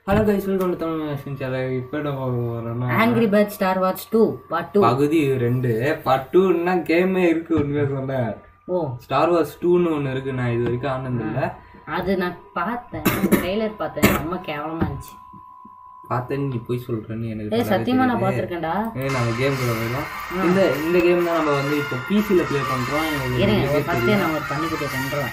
Hello guys welcome to Tamil channel இப்போ நம்ம வரோம்னா angry bird star watch two part two பகுதி ரெண்டு பார்ட் டூன்னா கேமே இருக்கு உண்மையாக சொன்னேன் ஓ ஸ்டார் வார்ஸ் டூன்னு ஒன்று இருக்கு நான் இது வரைக்கும் ஆனது இல்லை அது நான் பார்த்தேன் ட்ரெய்லர் பார்த்தேன் ரொம்ப கேவலமா இருந்துச்சு பார்த்தேன்னு நீ போய் சொல்றேன்னு எனக்கு ஏய் நல்லாவே சத்தியமா நான் தெரியுது. பார்த்துருக்கேன்டா ஏய் நம்ம கேம் கூட போயிடும் இந்த இந்த கேம் தான் நம்ம வந்து இப்போ பிசியில் ப்ளே பண்ணுறோம் இருங்க ஒரு ஃபஸ்ட்டே நான் ஒரு பண்ணிக்கிட்டே பண்ணுறோம்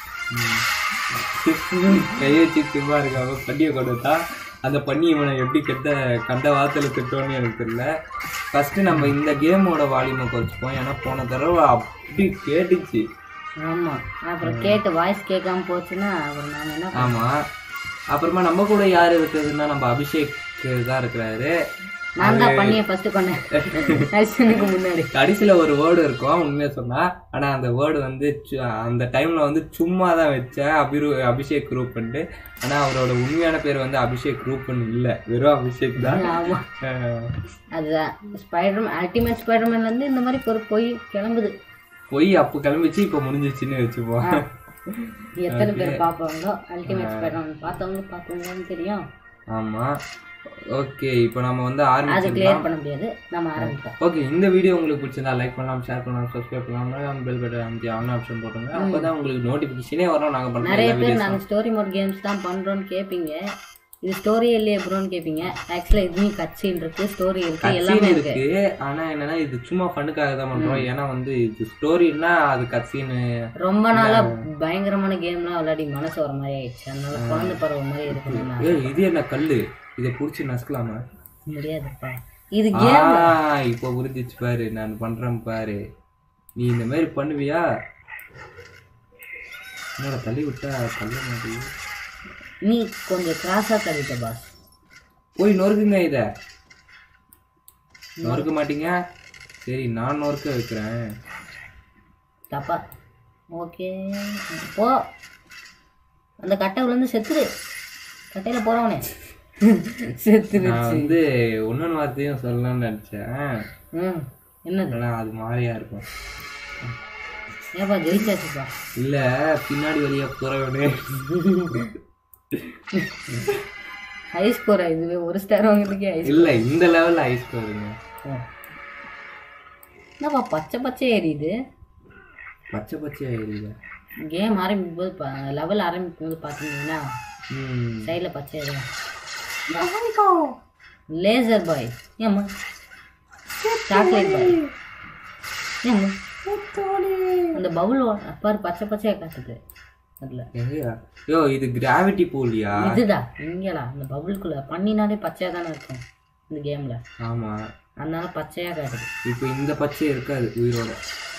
கையை வச்சு சும்மா இருக்காம பண்ணியை கொடுத்தா அந்த பண்ணி இவனை எப்படி கெட்ட கண்ட வார்த்தையில திட்டோன்னு எனக்கு தெரியல ஃபர்ஸ்ட் நம்ம இந்த கேமோட வால்யூமை குறைச்சிப்போம் ஏன்னா போன தடவை அப்படி கேட்டுச்சு ஆமா அப்புறம் கேட்டு வாய்ஸ் கேட்காம போச்சுன்னா அப்புறம் நாங்கள் என்ன பண்ண- ஆமா அப்புறமா நம்ம கூட யார் இருக்கிறதுன்னா நம்ம அபிஷேக் தான் இருக்கிறாரு நான் தான் பண்ணியை ஃபர்ஸ்ட் கொண்டேன் அஸ்வினுக்கு முன்னாடி கடைசியில ஒரு வேர்டு இருக்கும் உண்மையா சொன்னா ஆனா அந்த வேர்டு வந்து சு- அந்த டைம்ல வந்து சும்மா தான் வச்சேன் அபிரு அபிஷேக் குரூப்ன்ட்டு ஆனா அவரோட உண்மையான பேர் வந்து அபிஷேக் குரூப்னு இல்ல வெறும் அபிஷேக் தான் ஆமா அஹ் அதுதான் ஸ்பைடர் அல்டிமேட் ஸ்பைடர்மேன்ல இருந்து இந்த மாதிரி ஒரு பொய் கிளம்புது போய் அப்போ கிளம்பிச்சு இப்போ முடிஞ்சிச்சுன்னு வச்சுப்போம் எத்தனை பேர் பார்ப்பாங்களோ அல்டிமேட் ஸ்பைடர்மேன் பார்த்தவங்க பார்த்தவங்கன்னு தெரியும் ஆமா ஓகே இப்போ நம்ம வந்து அது ஆரம்பிச்சு கிளியர் பண்ண முடியாது நம்ம ஆரம்பிப்போம் ஓகே இந்த வீடியோ உங்களுக்கு பிடிச்சிருந்தா லைக் பண்ணலாம் ஷேர் பண்ணலாம் சப்ஸ்கிரைப் பண்ணலாம் பெல் பட்டன் அமைத்தி ஆன் ஆப்ஷன் போட்டுங்க அப்பதான் உங்களுக்கு நோட்டிஃபிகேஷனே வரும் நாங்க பண்ற நிறைய எல்லா பேர் videos நாங்கள் ஸ்டோரி மோட் கேம்ஸ் தான் பண்ணுறோன்னு கேட்பீங்க இது ஸ்டோரி இல்லையே ப்ரோன்னு கேட்பீங்க ஆக்சுவலாக இதுவும் கட்சின் இருக்கு ஸ்டோரி இருக்கு எல்லாமே கட்சீன் இருக்கு இருக்கு ஆனா என்னன்னா இது சும்மா ஃபண்ணுக்காக தான் பண்றோம் ஏன்னா வந்து இது ஸ்டோரின்னா அது கட்சீன் ரொம்ப நாளா பயங்கரமான கேம்லாம் விளையாடி மனசு வர மாதிரி ஆயிடுச்சு அதனால குழந்தை பருவம் மாதிரி இருக்கணும் ஏ இது என்ன கல்லு இதை புடிச்சு நசுக்கலாமா முடியாதுப்பா இது ஆ, கேம் இப்போ புரிஞ்சிச்சு பாரு நான் பண்றேன் பாரு நீ இந்த மாதிரி பண்ணுவியா என்னோட தள்ளி விட்டா தள்ள மாட்டேங்குது நீ கொஞ்சம் கிராஸா தள்ளிட்ட பாஸ் போய் நொறுக்குங்க இத நொறுக்க மாட்டீங்க சரி நான் நொறுக்க வைக்கிறேன் தப்பா ஓகே போ அந்த கட்டை விழுந்து செத்துரு கட்டையில போறவனே செத்துரு நான் வந்து ஒன்னொன்னு வார்த்தையும் சொல்லலாம்னு நினைச்சேன் ம் என்னது ஆனா அது மாதிரியா இருக்கும் ஏப்பா ஜெயிச்சாச்சுப்பா இல்ல பின்னாடி வழியா போறவனே ஹை ஸ்கோரா இதுவே ஒரு ஸ்டார் வாங்குறதுக்கே ஹை இல்ல இந்த லெவல்ல ஐஸ் போடுங்க என்னப்பா பச்சை பச்சை எரியுது பச்சை பச்சையா இல்ல கேம் ஆரம்பிக்கும் போது லெவல் ஆரம்பிக்கும் போது பார்த்தீங்கன்னா ம் சைடில் பச்சை எரியும் லேசர் பாய் ஏம்மா சாக்லேட் பாய் ஏம்மா அந்த பவுல் அப்பாரு பச்சை பச்சையா காட்டுது அதில் எங்கயா யோ இது கிராவிட்டி பூலியா இதுடா இங்கடா இந்த பபுளுக்குள்ள பண்ணினாலே பச்சையா தானே இருக்கும் இந்த கேம்ல ஆமா அதனால பச்சையா காட்டுது இப்போ இந்த பச்சை இருக்காது உயிரோட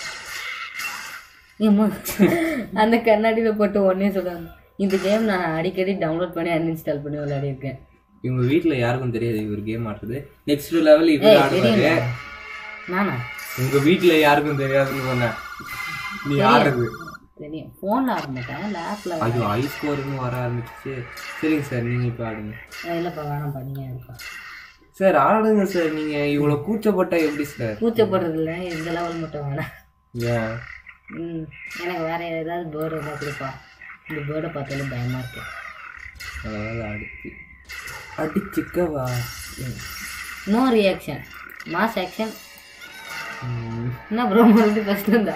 ஏம்மா அந்த கண்ணாடியில போட்டு உடனே சொல்றாங்க இந்த கேம் நான் அடிக்கடி டவுன்லோட் பண்ணி அன்இன்ஸ்டால் பண்ணி விளையாடிருக்கேன் இவங்க வீட்ல யாருக்கும் தெரியாது இவர் கேம் ஆடுறது நெக்ஸ்ட் லெவல் இவர் ஆடுவாரு நானா உங்க வீட்ல யாருக்கும் தெரியாதுன்னு சொன்னேன் நீ ஆடுறது தெரியும் ஃபோனில் ஆட மாட்டேன் லேப்பில் ஐயோ ஐ ஸ்கோர்னு வர ஆரம்பிச்சிச்சு சரிங்க சார் நீங்க இப்போ ஆடுங்க இல்லைப்பா வேணாம் பண்ணிங்க இருக்கா சார் ஆடுங்க சார் நீங்க இவ்வளவு கூச்சப்பட்டா எப்படி சார் கூச்சப்படுறது இல்லை இந்த லெவல் மட்டும் வேணாம் ஏன் ம் எனக்கு வேற ஏதாவது பேர்டு இருந்தால் கொடுப்பா இந்த பேர்டை பார்த்தாலே பயமா இருக்கு அதாவது அடிச்சு அடிச்சுக்கவா நோ ரியாக்ஷன் மாஸ் ஆக்ஷன் ம். என்ன ப்ரோ மறுபடியும் ஃபஸ்ட் இருந்தா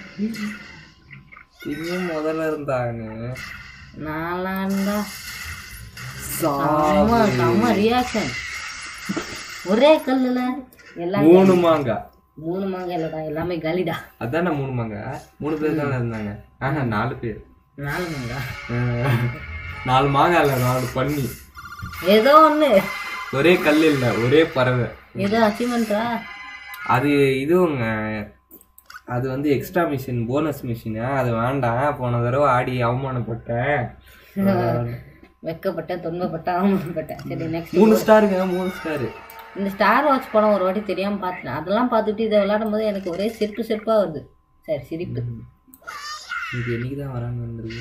இன்னும் முதல்ல இருந்தாங்க நான்லாம் இருந்தா செம்ம செம்ம ரியாக்ஷன் ஒரே கல்லுல எல்லாம் மூணு மாங்கா மூணு மாங்க இல்லடா எல்லாமே காலிடா அதானே மூணு மாங்கா மூணு பேர் தானே இருந்தாங்க ஆஹா நாலு பேர் நாலு மாங்கா அஹ், நாலு மாங்கா இல்ல நாலு பண்ணி ஏதோ ஒண்ணு ஒரே கல் இல்ல ஒரே பறவை ஏதோ அச்சீவ்மெண்ட்டா அது இதுவுங்க அது வந்து எக்ஸ்ட்ரா மிஷின் போனஸ் மிஷின் அது வேண்டாம் போன தடவை ஆடி அவமானப்பட்டேன் வெக்கப்பட்டேன் துன்பப்பட்டேன் அவமானப்பட்டேன் சரி நெக்ஸ்ட் மூணு ஸ்டாருங்க மூணு ஸ்டாரு இந்த ஸ்டார் வாட்ச் படம் ஒரு வாட்டி தெரியாம பார்த்தேன் அதெல்லாம் பார்த்துட்டு இதை விளையாடும் போது எனக்கு ஒரே சிரிப்பு சிரிப்பா வருது சரி சிரிப்பு இது என்னைக்கு தான் வராங்க வந்துருக்கு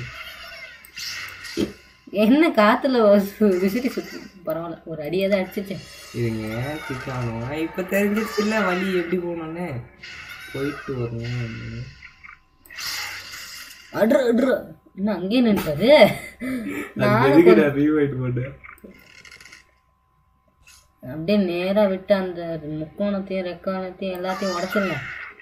என்ன காத்துல ஒரு விசிறி சுத்தி பரவாயில்ல ஒரு அடியை தான் அடிச்சிச்சேன் இதுங்க சிக்கானோ இப்போ தெரிஞ்சிச்சு இல்லை வழி எப்படி போகணுன்னு போயிட்டு வரணும் அட்ரு அட்ரு என்ன அங்கேயே நின்றாரு அதுக்கு எதுக்கு நான் ரீவைட் பண்ணேன் அப்படியே நேரா விட்டு அந்த முக்கோணத்தையும் ரெக்கானத்தையும் எல்லாத்தையும் உடச்சிருங்க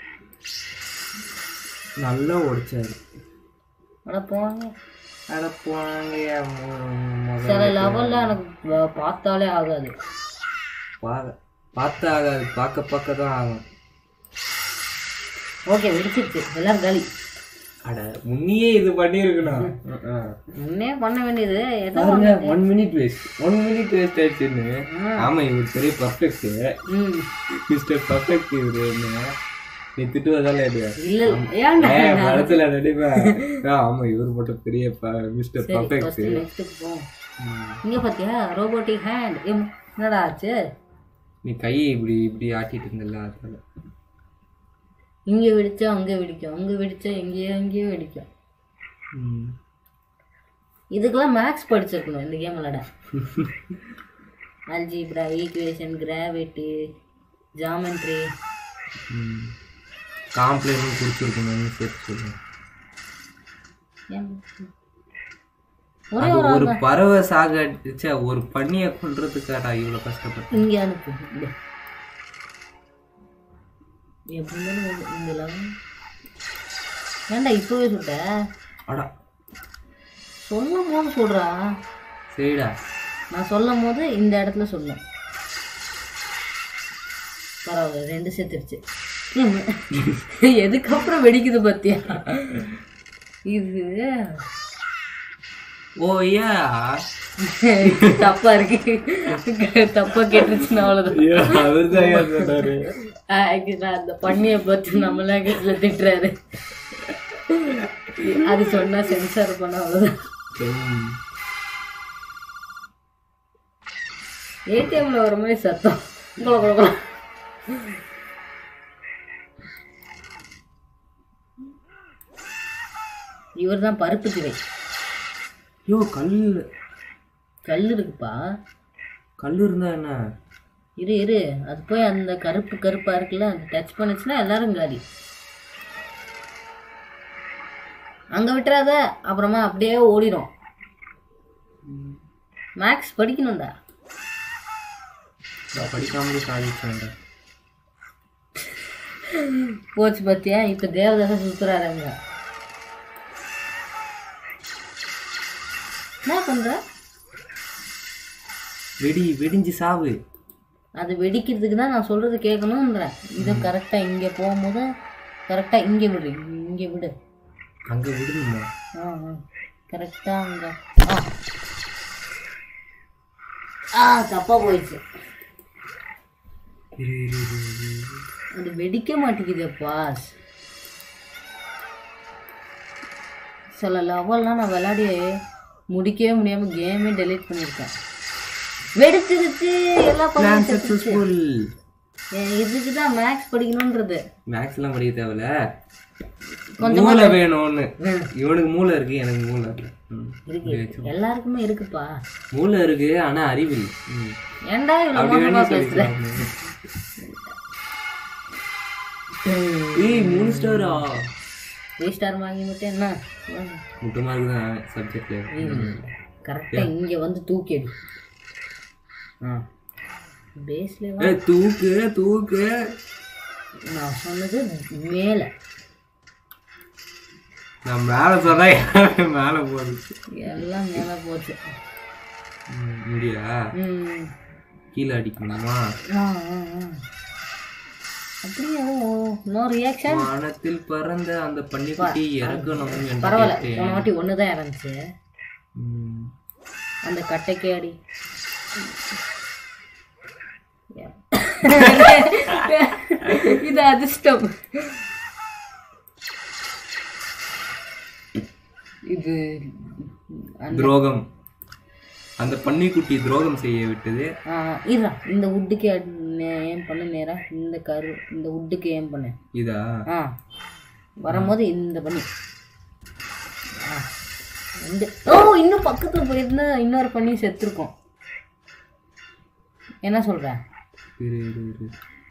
நல்லா ஓடிச்சாரு அட போங்க அட போனாங்க சில லெவல்ல எனக்கு வ- பார்த்தாலே ஆகாது பார்த்த ஆகாது பார்க்க பார்க்க தான் ஆகும் ஓகே வெடிச்சிருச்சு எல்லாரும் காலி அட முன்னையே இது பண்ணியிருக்கணும் முன்னே பண்ண வேண்டியது ஏதோ one minute waste one minute waste ஆயிடுச்சுன்னு ஆமா இவர் பெரிய பர்ஃபெக்ட் ம் மிஸ்டர் பர்ஃபெக்ட் இவரு என்ன நீ திட்டுவதால எடுக்க இல்ல ஏன்டா ஏன் படத்துல நடிப்பேன் ஆ, ஆமா இவர் மட்டும் பெரிய மிஸ்டர் பர்ஃபெக்ட் ஃபர்ஸ்ட் நெக்ஸ்ட்டுக்கு போ இங்க பாத்தியா ரோபோட்டிக் ஹேண்ட் என்னடா ஆச்சு நீ கையை இப்படி இப்படி ஆட்டிட்டு இருந்தல அதனால இங்க வெடிச்சா அங்க வெடிக்கும் அங்க வெடிச்சா எங்கேயோ எங்கேயோ வெடிக்கும் ம். இதுக்கெல்லாம் மேக்ஸ் படிச்சிருக்கணும் இந்த கேம் விளாட அல்ஜிப்ரா ஈக்குவேஷன் கிராவிட்டி ஜாமெட்ரி ம். காம்ப்ளைண்டும் கொடுத்துருக்கணும்னு சேர்த்து சொல்லுவேன் ஒரே அது ஒரு ஒரு பறவை சாக ச்சே, ஒரு பண்ணியை கொல்றதுக்காடா இவ்வளவு கஷ்டப்பட்டு இங்க அனுப்பு இங்க. எப்படி இருந்தாலும் ஒரு- இந்த லெவல் ஏன்டா இப்பவே சொல்ற அடா சொல்லும் போது சொல்றா சரிடா நான் சொல்லும் போது இந்த இடத்துல சொல்லும் பரவாயில்ல ரெண்டு செத்துருச்சு எதுக்கப்புறம் வெடிக்குது பாத்தியா இது ஓ யா தப்பா இருக்கு தப்பா கேட்டுருச்சுன்னா அவ்வளவுதான் அவர்தான் சொன்னாரு ஆக்சுவலா அந்த பண்ணியை பார்த்து நம்மளா கேட்டுல திட்டுறாரு அது சொன்னா சென்சார் பண்ண அவ்வளவுதான் ம். ஏடிஎம்ல வர மாதிரி சத்தம் குள குள குள. இவர் தான் பருப்பு திரை ஐயோ கல் கல் இருக்குப்பா கல் இருந்தா என்ன இரு இரு அது போய் அந்த கருப்பு கருப்பா இருக்குல்ல அது டச் பண்ணுச்சுன்னா எல்லாரும் காலி அங்க விட்டுறாத அப்புறமா அப்படியே ஓடிடும் மேக்ஸ் படிக்கணும்டா நான் படிக்காமலே சாதிச்சேன்டா போச்சு பார்த்தியா இப்ப தேவதாச சுத்துறாரு அங்க என்ன பண்ற வெடி வெடிஞ்சு சாவு அது வெடிக்கிறதுக்கு தான் நான் சொல்றது கேட்கணும்ன்றேன் இதை கரெக்டா இங்க போகும்போது கரெக்டா இங்க விடு இங்க விடு அங்க விடணுமா ஆ கரெக்டா அங்க ஆ ஆ தப்பா போயிடுச்சு இரு இரு இரு இரு, இரு. அது வெடிக்க மாட்டேங்குதேப்பா சில லெவல்லாம் நான் விளையாடி முடிக்கவே முடியாம கேமே டெலீட் பண்ணியிருக்கேன் வெடிச்சிருச்சு எல்லாம் பண்ணி சக்சஸ்ஃபுல் இதுக்கு தான் மேக்ஸ் படிக்கணுன்றது மேக்ஸ் எல்லாம் படிக்க தேவையில்ல மூளை வேணும்னு இவனுக்கு மூளை இருக்கு எனக்கு மூளை இருக்கு ம். இருக்கு எல்லாருக்குமே இருக்குப்பா மூளை இருக்கு ஆனா அறிவு இல்லை. ம். ஏன்டா இவ்வளவு அப்படி மோசமா வேணா பேசுற சொல்லிக்கலாம் ஏய் மூணு ஸ்டாரா த்ரீ ஸ்டார் வாங்கி மட்டும் என்ன முட்டு மார்க் தான் சப்ஜெக்ட்ல கரெக்டா இங்க வந்து தூக்கி அடி ஆ பேஸ்ல ஏய் தூக்கு தூக்கு நான் சொன்னது மேல நான் மேல சொன்னா எல்லாமே மேல போகுது எல்லாம் மேல போச்சு ம், இங்கயா ம் கீழே அடிக்கணுமா ஆ ஆ ஆ. அப்படியே நோ ரியாக்ஷன் வானத்தில் பறந்த அந்த பன்னிக்குட்டி இறக்கணும் என்று பரவாயில்ல கேட்டேன். போன வாட்டி ஒன்று தான் இறந்துச்சு ம். அந்த கட்டைக்கே அடி இது அதிர்ஷ்டம் இது துரோகம் அந்த பன்னிக்குட்டி துரோகம் செய்ய விட்டது ஆ, இருடா இந்த உட்டுக்கு ஏம் பண்ணு நேரா இந்த கரு இந்த உட்டுக்கு ஏம் பண்ணு இதா ஆ வரும்போது இந்த பண்ணி ஆ ரெண்டு ஓ இன்னும் பக்கத்தில் போயிருந்தா இன்னொரு பண்ணி செத்துருக்கோம் என்ன சொல்ற இரு இரு இரு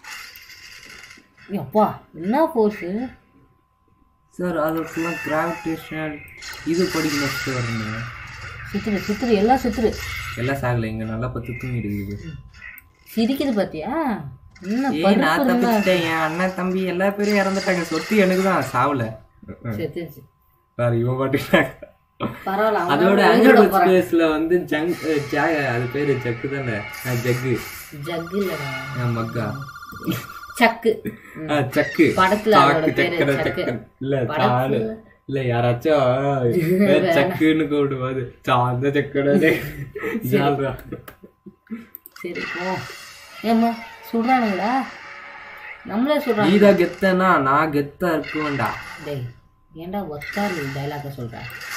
அப்பா என்ன ஃபோர்ஸு சார் அதுக்கெல்லாம் கிராவிடேஷன் இது படிக்கணும் சார் வரணும் சுத்துரு சுத்துரு எல்லாம் சுத்துரு எல்லாம் சாகலை இங்கே நல்லா பத்து தூங்கிட்டு இருக்குது சிரிக்குது பாத்தியா என்ன ஏய் நான் பருப்பு இருந்தா- தப்பிச்சிட்டேன் என் அண்ணன் தம்பி எல்லா பேரும் இறந்துட்டாங்க சொத்து எனக்கு தான் சாவல செத்துருச்சு வேற இவன் பாட்டுட்டாங்க பரவாயில்ல அவங்க அதோட உயிரோட ஆண்ட்ராய்டு போறாங்க. ஸ்பேஸ்ல வந்து ஜங் ஜா அது பேரு ஜக்கு தானே ஆ, ஜக்கு ஜக்கு இல்லடா ஆ, மக்கா சக்கு ஆ, சக்கு படத்துல சாக்கு அதோட பேரு சக்கரை சக்கு. சக்கரை இல்ல படத்துல- சாலு இல்ல யாராச்சும் பேர் சக்குன்னு கூப்பிடுவாது சாந்த சக்கரை ஜால்ரா சரி போ ஏம்மா சுடுறானுங்களா நம்மளே சொல்றாங்க நீதான் கெத்தனா நான் கெத்தா இருக்குவேன்டா டேய் ஏன்டா ஒத்தாரு டைலாக சொல்ற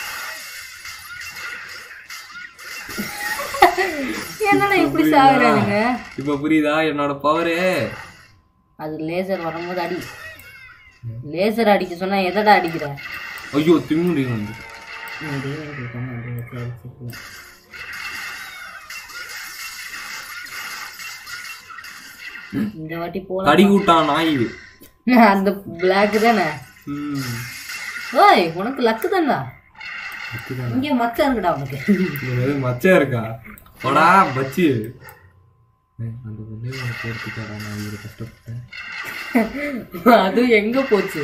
என்னடா இப்படி சாகுறானுங்க இப்ப புரியுதா என்னோட பவரு அது லேசர் வரும்போது அடி லேசர் அடிக்க சொன்னா எதடா அடிக்கிற ஐயோ திமுடி வந்து நீ தெய்வம் கேட்காம அப்படியே வச்சு அடிச்சுக்கலாம். இந்த வாட்டி போலாம் கடி கூட்டான் நாய் அந்த பிளாக் தானே ம். ஓய் உனக்கு லக்கு தான்டா அதுதான். இங்கே மச்சம் இருக்குடா உனக்கு இது எதுவும் மச்சம் இருக்கா போடா பச்சு ஏய், அந்த பொண்ணே உனக்கு எடுத்துக்காடா நான் இவரு கஷ்டப்பட்டேன் அது எங்க போச்சு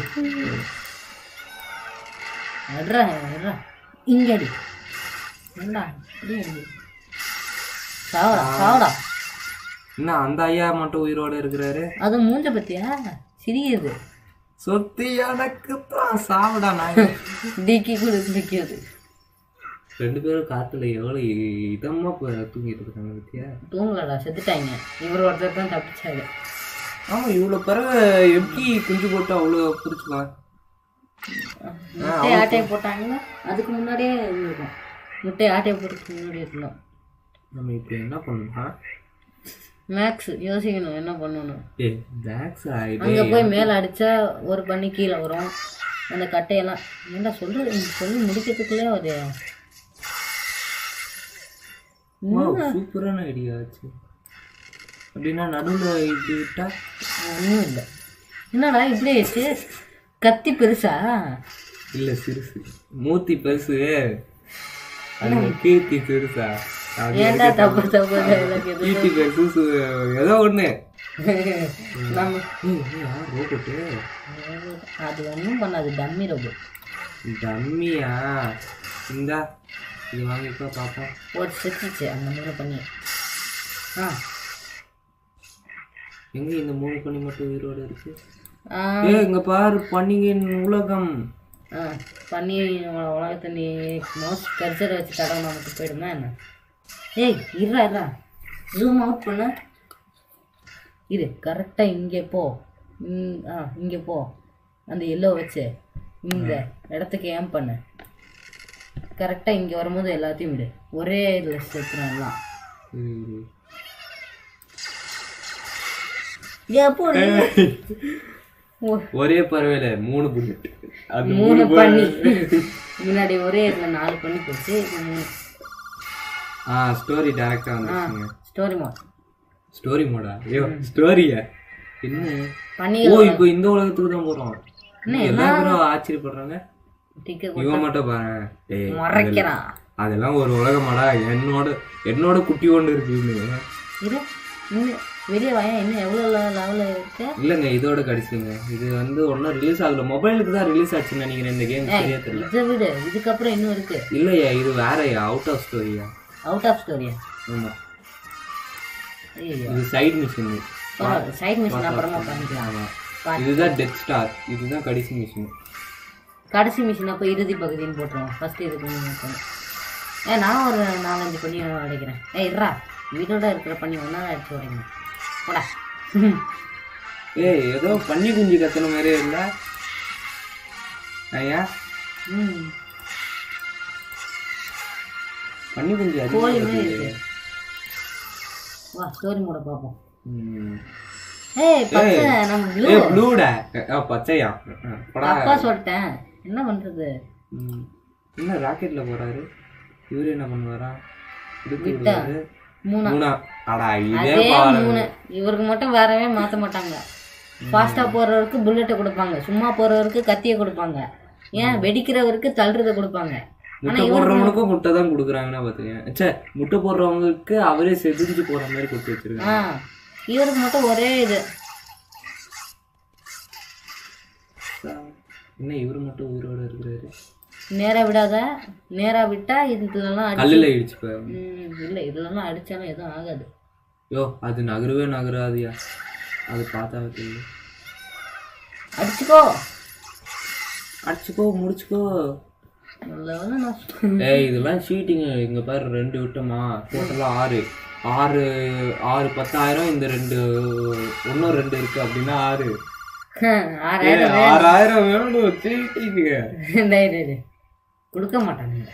அட்ரா அட்ரா இங்க அடி ஏண்டா அடி அடி சாவடா சாவடா என்ன அந்த ஐயா மட்டும் உயிரோட இருக்கிறாரு அது மூஞ்ச பத்தியா சிரிக்குது சொத்து எனக்கு தான் சாவடா நாய் டிக்கி கூட சிரிக்குது ரெண்டு பேரும் காத்துல எவ்வளவு இதமா ப- தூங்கிட்டு இருக்காங்க பத்தியா தூங்கலடா செத்துட்டாங்க இவர் ஒருத்தர் தான் தப்பிச்சாரு ஆமா இவ்வளவு பிறகு எப்படி குஞ்சு போட்டு அவ்வளவு பிடிச்சிக்கலாம் முட்டை ஆட்டையை போட்டாங்கன்னா அதுக்கு முன்னாடியே இருக்கும் முட்டை ஆட்டையை போட்டுக்கு முன்னாடி இருக்கணும் நம்ம இப்போ என்ன பண்ணலாம் மேக்ஸ் யோசிக்கணும் என்ன பண்ணணும் ஏ பேக்ஸ் ஆயிடு அங்கே போய் மேலே அடித்தா ஒரு பண்ணி கீழே வரும் அந்த கட்டையெல்லாம் ஏன்டா சொல்கிறது நீ சொல்லி முடிக்கிறதுக்குள்ளே ஒரு சூப்பரான ஐடியா ஆச்சு அப்படின்னா நடுவில் இது விட்டா ஒன்றும் இல்லை என்னடா இப்படி ஆயிடுச்சு கத்தி பெருசா இல்ல சிறுசு மூர்த்தி பெருசு அது கீர்த்தி சிறுசா அது ஏன்டா தப்பு தப்பு dialogue இது? கீர்த்தி பெருசு சு- ஏதோ ஒண்ணு நம்ம ஏய், ஏய், யார் ரோபோட்டு அது ஒன்றும் பண்ணாது டம்மி ரோபோ டம்மியா இந்தா இது வாங்கிக்கோ பாப்போம் ஒரு செத்துச்சு அந்த மூணு பண்ணி ஆ எங்க இந்த மூணு பண்ணி மட்டும் உயிரோட இருக்கு ஆ ஏ இங்க பாரு பன்னியின் உலகம் ஆ பண்ணி உல- உலகத்தை நீ மோஸ்ட் கர்சரை வச்சு தடவை நமக்கு போயிடுமா என்ன ஏய் இருடா இருடா ஜூம் அவுட் பண்ண இரு கரெக்டாக இங்கே போ ம், ஆ இங்கே போ அந்த எல்லோ வச்சு இந்த இடத்துக்கு ஏன் பண்ணு கரெக்டாக இங்கே வரும்போது எல்லாத்தையும் விடு ஒரே இதில் சேர்த்துறோம் எல்லாம் ம். எப்போ ஒரே பறவையில மூணு புல்லட் அது மூணு பண்ணி முன்னாடி ஒரே இதில் நாலு பண்ணி போச்சு இப்போ மூணு ஆ ஸ்டோரி டேரக்டா வந்துருச்சுங்க ஸ்டோரி மோட் ஸ்டோரி மோடா ஐயோ ஸ்டோரியா என்ன பண்ணி ஓ இப்போ இந்த உலகத்துக்கு தான் போறோம் எல்லா பேரும் ஆச்சரியப்படுறாங்க டிக்கெட் இவன் மட்டும் பாரு டேய் மறைக்கிறான் அதெல்லாம் ஒரு உலகமாடா என்னோட என்னோட குட்டி ஒன்று இருக்குன்னு இரு இன்னும் வெளியே வாயேன் இன்னும் எவ்வளோ லெவலில் இருக்கு இல்லைங்க இதோட கடைசிங்க இது வந்து ஒன்றும் ரிலீஸ் ஆகல மொபைலுக்கு தான் ரிலீஸ் ஆச்சுன்னு நினைக்கிறேன் இந்த கேம் சரியா தெரியல இதை விடு இதுக்கப்புறம் இன்னும் இருக்கு இல்லையா இது வேறயா அவுட் ஆஃப் ஸ்டோரியா அவுட் ஆஃப் ஸ்டோரியா ஆமா ஐயோ இது சைடு மிஷின் சைட் மிஷின் அப்புறமா பண்ணிக்கலாம் ஆமா பா- இதுதான் டெத் ஸ்டார் இதுதான் கடைசி மிஷின் கடைசி மிஷின் அப்போ இறுதி பகுதின்னு போட்டுருவோம் ஃபர்ஸ்ட் இதுக்கு பண்ணி ஏ நான் ஒரு நாலஞ்சு பண்ணி உடைக்கிறேன் ஏ இருடா வீடோட இருக்கிற பண்ணி ஒன்றா அடிச்சு உடைக்கணும் போடா ஏய் ஏதோ பன்னி குஞ்சு கத்துன மாதிரியே இல்ல ஐயா ம் பன்னி குஞ்சு கோழி அதிகமா மாதிரி கத்துது. இருக்கு வா ஸ்டோரி மூட பார்ப்போம் ம். ஏய் பச்சை நம்ம ப்ளூ ஏய் ப்ளூடா பச்சையா ஆ, போடா தப்பா சொல்லிட்டேன் என்ன பண்றது ம். என்ன ராக்கெட்ல போறாரு இவரு என்ன பண்ணுவாரா எடுத்து விட்டா. விடுவாரு மூணா மூணா அடா இதே அதே பாரு மூணு இவருக்கு மட்டும் வேறவே மாத்த மாட்டாங்க ஃபாஸ்டா போறவருக்கு புல்லட்டை கொடுப்பாங்க சும்மா போறவருக்கு கத்தியை கொடுப்பாங்க ஏன் வெடிக்கிறவருக்கு தள்ளுறதை கொடுப்பாங்க முட்டை போடுறவனுக்கும் முட்டை தான் கொடுக்குறாங்கன்னா பாத்துக்கேன் ச்சே முட்டை போடுறவங்களுக்கு அவரே செதிஞ்சு போற மாதிரி கொடுத்து ஆ வச்சிருக்காங்க இவருக்கு மட்டும் ஒரே இது என்ன இவரு மட்டும் உயிரோட இருக்கிறாரு நேரா விடாத நேரா விட்டா இதுலலாம் அடி கல்லுல இடிச்சுப்ப ம், இல்ல இதுலலாம் அடிச்சாலும் எதுவும் ஆகாது யோ அது நகரவே நகராதியா அது பார்த்தா தெரியும் அடிச்சுக்கோ அடிச்சுக்கோ முடிச்சுக்கோ நல்ல வேளை நான் சொ- ஏய் இதெல்லாம் சீட்டிங் இங்க பாரு ரெண்டு விட்டோமா டோட்டலா ஆறு ஆறு ஆறு பத்தாயிரம் இந்த ரெண்டு இன்னும் ரெண்டு இருக்கு அப்படின்னா ஆறு ஆறாயிரம் ஏய், ஆறாயிரம் வேணும் சீட்டிங்க டேய், டேய், டேய். கொடுக்க மாட்டானுங்க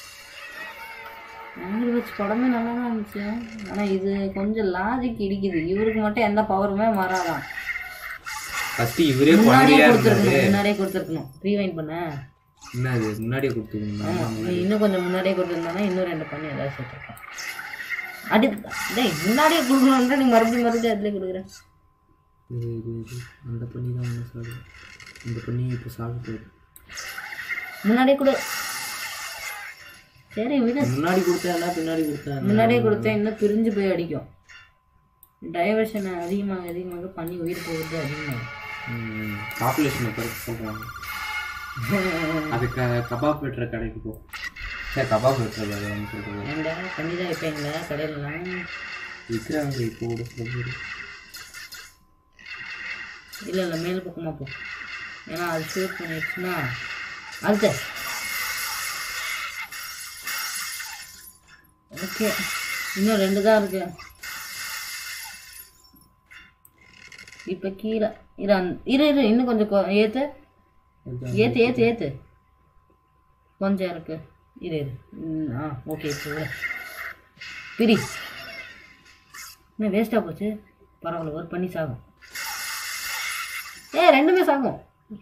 ஆங்கில வச்சு படமே நல்லா தான் இருந்துச்சு ஆனால் இது கொஞ்சம் லாஜிக் இடிக்குது இவருக்கு மட்டும் எந்த பவருமே மாறாதான் ஃபர்ஸ்ட் இவரே முன்னாடியே குழந்தையா இருந்தாரு கொடுத்துருக்கணும் முன்னாடியே கொடுத்துருக்கணும் ரீவைண்ட் பண்ண என்ன அது முன்னாடியே கொடுத்துருந்தா நீ இன்னும் கொஞ்சம் முன்னாடியே கொடுத்துருந்தானா இன்னும் ரெண்டு பண்ணி ஏதாவது சேர்த்துருக்கேன் அடி டேய் முன்னாடியே கொடுக்கணுன்ற நீ மறுபடியும் மறுபடியும் அதிலே கொடுக்குற இது இது இது அந்த பண்ணி தான் ஒன்று சாப்பிடும் இந்த பண்ணி இப்போ சாப்பிட்டு முன்னாடியே கொடு சரி விடு முன்னாடி கொடுத்தா பின்னாடி கொடுத்தா முன்னாடியே கொடுத்தா இன்னும் பிரிஞ்சு போய் அடிக்கும் டைவர்ஷன் அதிகமாக அதிகமாக பண்ணி உயிர் போகிறது அதிகமாகும் பாப்புலேஷனை குறைச்சி சொல்கிறாங்க அது க கபாப் வெட்டுற கடைக்கு போ சரி கபாப் வெட்டுற கடைன்னு சொல்கிறது ஏன்டா பண்ணி தான் வைப்பீங்களா கடையிலலாம் விற்கிறாங்க இப்போ கூட சில பேர் இல்லை இல்லை மேல் பக்கமாக போ ஏன்னா அது ஷூட் பண்ணிடுச்சுன்னா அடுத்த ஓகே இன்னும் ரெண்டு தான் இருக்கு இப்போ கீழே இரு அந்த- இரு இரு இன்னும் கொஞ்சம் கொ- ஏத்து ஏத்து ஏத்து ஏத்து கொஞ்சம் இருக்கு இரு இரு ம், ஆ ஓகே இப்போ விடு. பிரி இன்னும் வேஸ்ட்டாக போச்சு பரவாயில்ல ஒரு பண்ணி சாகும் ஏ ரெண்டுமே சாகும்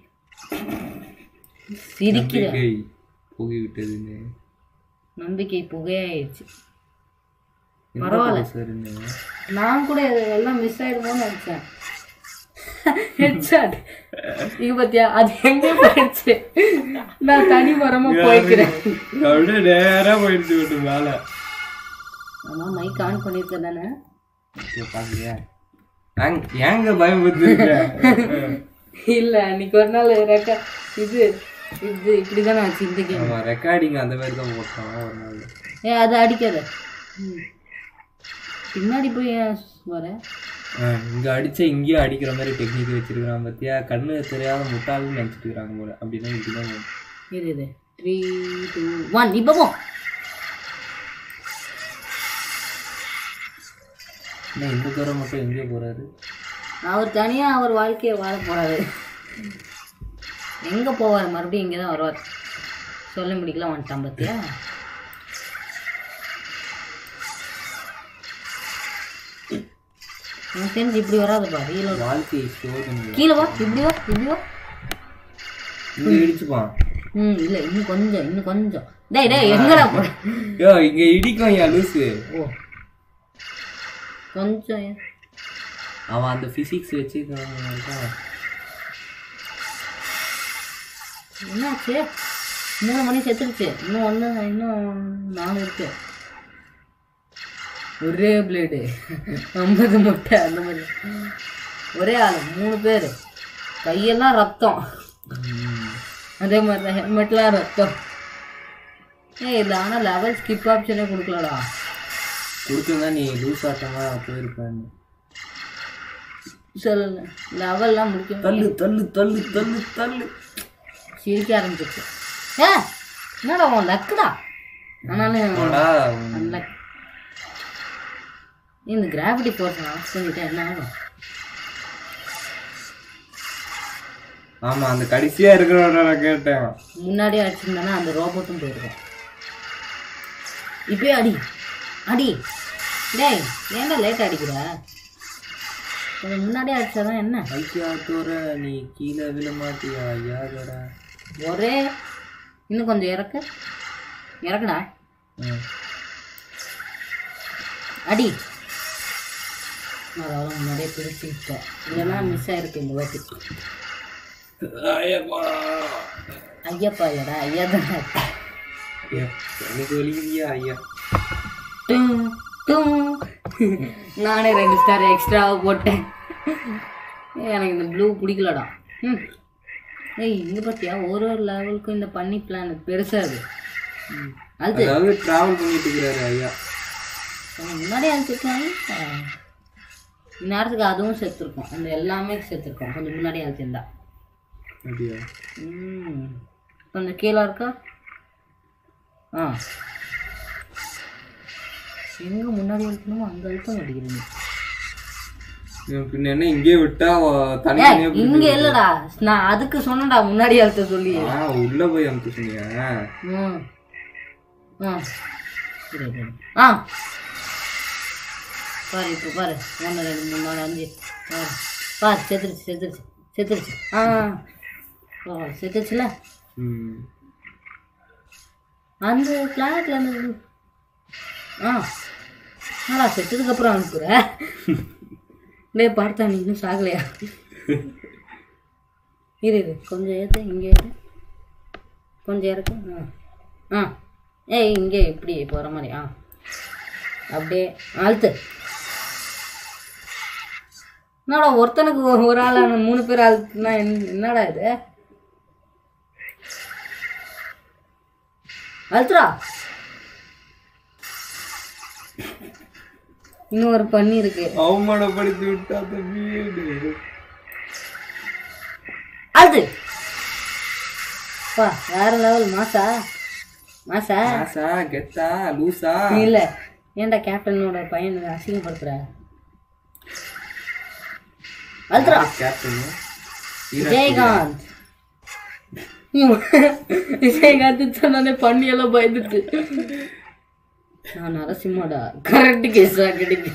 சிரிக்கிற நம்பிக்கை போகிவிட்டதுன்னு நம்பிக்கை புகையாயிடுச்சு என்ன பரவாயில்ல. சார்ன்னு நான் கூட இது எல்லாம் மிஸ் ஆயிடுமோன்னு நினைச்சேன் ஹெட்ஷாட் இது பத்தியா அது எங்க போயிடுச்சு நான் தனி மரமா போய்க்கிறேன் அப்படியே நேராக போயிடுச்சு விட்டு மேலே ஆமா மைக் ஆன் பண்ணிருக்க தானே பார்க்குறியா ஏங்க பயன்படுத்திருக்க இல்ல அன்னைக்கு ஒரு நாள் ரெக்க இது இது இப்படிதானே ஆச்சு இந்த கேம் ஆமாம் ரெக்கார்டிங் அந்த மாதிரி தான் போட்டோம் ஒரு நாள் ஏ அது அடிக்காத ம். பின்னாடி போய் ஏன் வர இங்கே அடிச்சா இங்கேயும் அடிக்கிற மாதிரி டெக்னிக் வச்சிருக்கிறான் பார்த்தியா கண்ணு தெரியாத முட்டாள்னு நினச்சிட்டு இருக்காங்க போல அப்படின்னா இப்படிதான் வரும். இரு இது த்ரீ டூ ஒன் இப்போ போ என்ன இந்த தூரம் மட்டும் எங்கே போறாரு அவர் தனியா அவர் வாழ்க்கையை வாழ போறாரு எங்க போவார் மறுபடியும் இங்கே தான் வருவார் சொல்ல முடிக்கலாம் வந்துட்டான் பார்த்தியா எனக்கு தெரிஞ்சு இப்படி வராது பா கீழே வா. வாழ்க்கை சோதனை கீழே வா இப்படி வா இப்படி வா இங்கே இடிச்சுப்பான் ம் இல்லை இன்னும் கொஞ்சம் இன்னும் கொஞ்சம் டேய் டேய் எங்கடா போற யோ இங்கே இடிக்கும் ஏன் லூசு ஓ கொஞ்சம் ஏன். அவன் அந்த ஃபிசிக்ஸ் வச்சு தான் என்னாச்சு மூணு மணி செத்துருச்சு இன்னும் ஒன்று இன்னும் நாலு இருக்கு ஒரே பிளேடு ஐம்பது முட்டை அந்த மாதிரி ஒரே ஆள் மூணு பேர் கையெல்லாம் ரத்தம் அதே மாதிரி தான் ஹெல்மெட்லாம் ரத்தம் ஏய் இல்லை ஆனால் லெவல் ஸ்கிப் ஆப்ஷனே கொடுக்கலடா கொடுத்துருந்தா நீ லூஸ் ஆட்டமாக போயிருப்பேன் சொல்லல லெவல்லாம் முடிக்க தள்ளு தள்ளு தள்ளு தள்ளு தள்ளு சிரிக்க ஆரம்பிச்சிருச்சு ஏ என்னடா உன் லக்குடா ஆனாலும் போடா அந்த இந்த கிராவிட்டி ஃபோர்ஸ் ஆஃப் பண்ணிட்டா என்ன ஆகும் ஆமா அந்த கடைசியா இருக்கிறவன நான் கேட்டேன் முன்னாடியே அடிச்சிருந்தானா அந்த ரோபோட்டும் போயிருக்கும் இப்பயே அடி அடி டேய் ஏன்டா லேட் அடிக்கிற கொஞ்சம் முன்னாடியே அடிச்சாதான் என்ன ஐயா தோற நீ கீழே விழ மாட்டியா யாரடா ஒரே இன்னும் கொஞ்சம் இறக்கு இறக்குடா அடி நான் அதெல்லாம் முன்னாடியே பிரிச்சுக்கிட்டேன் இல்லைன்னா மிஸ் ஆயிருக்கு இந்த வாட்டி ஐயப்பா இல்லடா ஐயா தான் ஐயா எனக்கு வலிக்குதியா ஐயா டும் டும் நானே ரெண்டு ஸ்டார் எக்ஸ்ட்ராவாக போட்டேன் எனக்கு இந்த ப்ளூ பிடிக்கலடா ம் ஏய் இங்கே பார்த்தியா ஒரு ஒரு லெவலுக்கும் இந்த பண்ணி பிளான் பெருசாக அது ம். அது அதாவது டிராவல் பண்ணிட்டு இருக்கிறாரு ஐயா கொஞ்சம் முன்னாடி அழைச்சிருக்கலாம் இந்நேரத்துக்கு அதுவும் செத்துருக்கும் அந்த எல்லாமே செத்துருக்கும் கொஞ்சம் முன்னாடி அழைச்சிருந்தா அப்படியா ம் கொஞ்சம் கீழே இருக்கா ஆ எங்கே முன்னாடி அழுத்தணுமோ அங்கே அழுத்தம் அடிக்கிறீங்க இவன் பின்ன என்ன இங்கே விட்டா அவ ஏய், தனித்தனியா இங்க இல்லடா நான் அதுக்கு சொன்னேன்டா முன்னாடி அழுத்த சொல்லி ஆ உள்ள போய் அமுத்து சொன்னீங்க ம் ஆ சரி சரி ஆ பாரு இப்போ பாரு ஒன்று ரெண்டு மூணு நாலு அஞ்சு பாரு பாரு செத்துருச்சு செத்துருச்சு செத்துருச்சு ஆ ஓ செத்துருச்சுல ம் அந்த பிளானட்ல இருந்து ஆ என்னடா செத்ததுக்கப்புறம் அனுப்புற டேய் பார்த்தா நீ இன்னும் சாகலையா இரு இரு கொஞ்சம் ஏற்று இங்கே ஏறு கொஞ்சம் இறக்கு ஆ ஆ ஏய் இங்கே இப்படி போகிற மாதிரி ஆ அப்படியே அழுத்து என்னடா ஒருத்தனுக்கு ஒரு- ஒரு ஆளான மூணு பேர் அழுத்துனா என்ன- என்னடா இது அழுத்துடா இன்னும் ஒரு பண்ணி இருக்கு அவமானப்படுத்தி விட்டா அந்த வீடு அது பா வேற லெவல் மாசா மாசா ஆசா கெத்தா லூசா இல்ல ஏன்டா கேப்டனோட பையன் அசிங்கப்படுத்துற அல்ட்ரா கேப்டன் விஜயகாந்த் விஜயகாந்த் சொன்னானே பண்ணி எல்லாம் பயந்துட்டு நான் நரசிம்மாடா கரெக்ட் கேஸா கிடைக்கு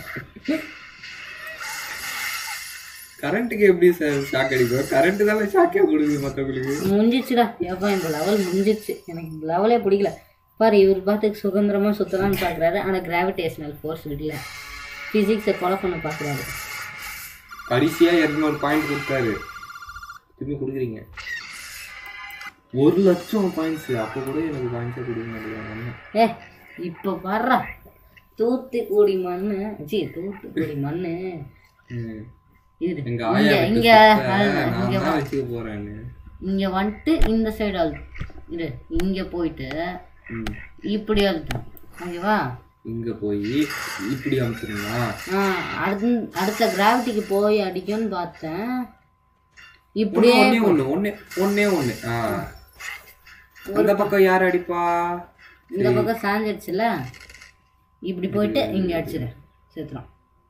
கரண்ட்டுக்கு எப்படி சார் ஷாக் அடிக்கும் கரண்ட் தானே ஷாக்கே கொடுக்குது மற்றவங்களுக்கு முடிஞ்சிச்சுடா எப்பா இந்த லெவல் முடிஞ்சிச்சு எனக்கு இந்த லெவலே பிடிக்கல பாரு இவர் பார்த்துக்கு சுதந்திரமாக சுற்றலாம்னு பார்க்குறாரு ஆனால் கிராவிடேஷனல் ஃபோர்ஸ் இல்லை ஃபிசிக்ஸை கொலை பண்ண பார்க்குறாரு கடைசியா இரநூறு பாயிண்ட் கொடுத்தாரு திரும்பி கொடுக்குறீங்க ஒரு லட்சம் பாயிண்ட்ஸ் அப்போ கூட எனக்கு பாயிண்ட்ஸே கொடுக்க மாட்டேங்கிறாங்க ஏ இப்போ பாடுறா தூத்துக்குடி மண்ணு ஜி தூத்துக்குடி மண்ணு ம். இது எங்க இங்க ஆயா இங்க இங்க அழுது, இங்க நான் வா. தான் வச்சுக்க போறேன்னு இங்க வந்துட்டு இந்த சைடு அழுது இது இங்க போயிட்டு ம். இப்படி அழுத்தணும் ஓகேவா இங்க போய் இப்படி அமுத்துருமா ஆ அடுத்து அடுத்த கிராவிட்டிக்கு போய் அடிக்கும்னு பார்த்தேன் இப்படியே ஒன்னே ஒண்ணு ஒன்னே ஒன்னே ஒண்ணு ஆ அந்த பக்கம் யார் அடிப்பா இந்த பக்கம் சாஞ்சிடுச்சுல இப்படி போயிட்டு இங்க அடிச்சிடு சேர்த்துறோம்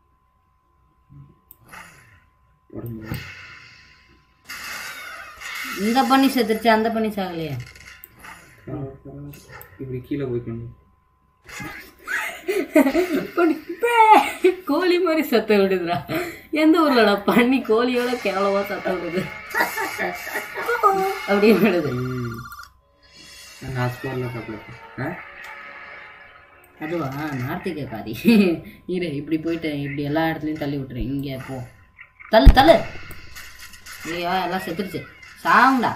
உடம்பு. இந்த பண்ணி செத்துருச்சு அந்த பண்ணி சாகலையே இப்படி கீழே போய்க்கணும் பண்ணி, பே, கோழி மாதிரி சத்த விடுதுடா எந்த ஊர்லடா பண்ணி கோழியோட கேவலமா சத்த விடுது அப்படியே விடுது ம். நான் ஸ்கோர்ல பார்க்கல அதுவா நார்த்து கேட்காதி இரு இப்படி போயிட்டு இப்படி எல்லா இடத்துலையும் தள்ளி விட்டுறேன் இங்கே போ தள்ளு தள்ளு இல்லையா எல்லாம் செத்துருச்சு சாவுண்டா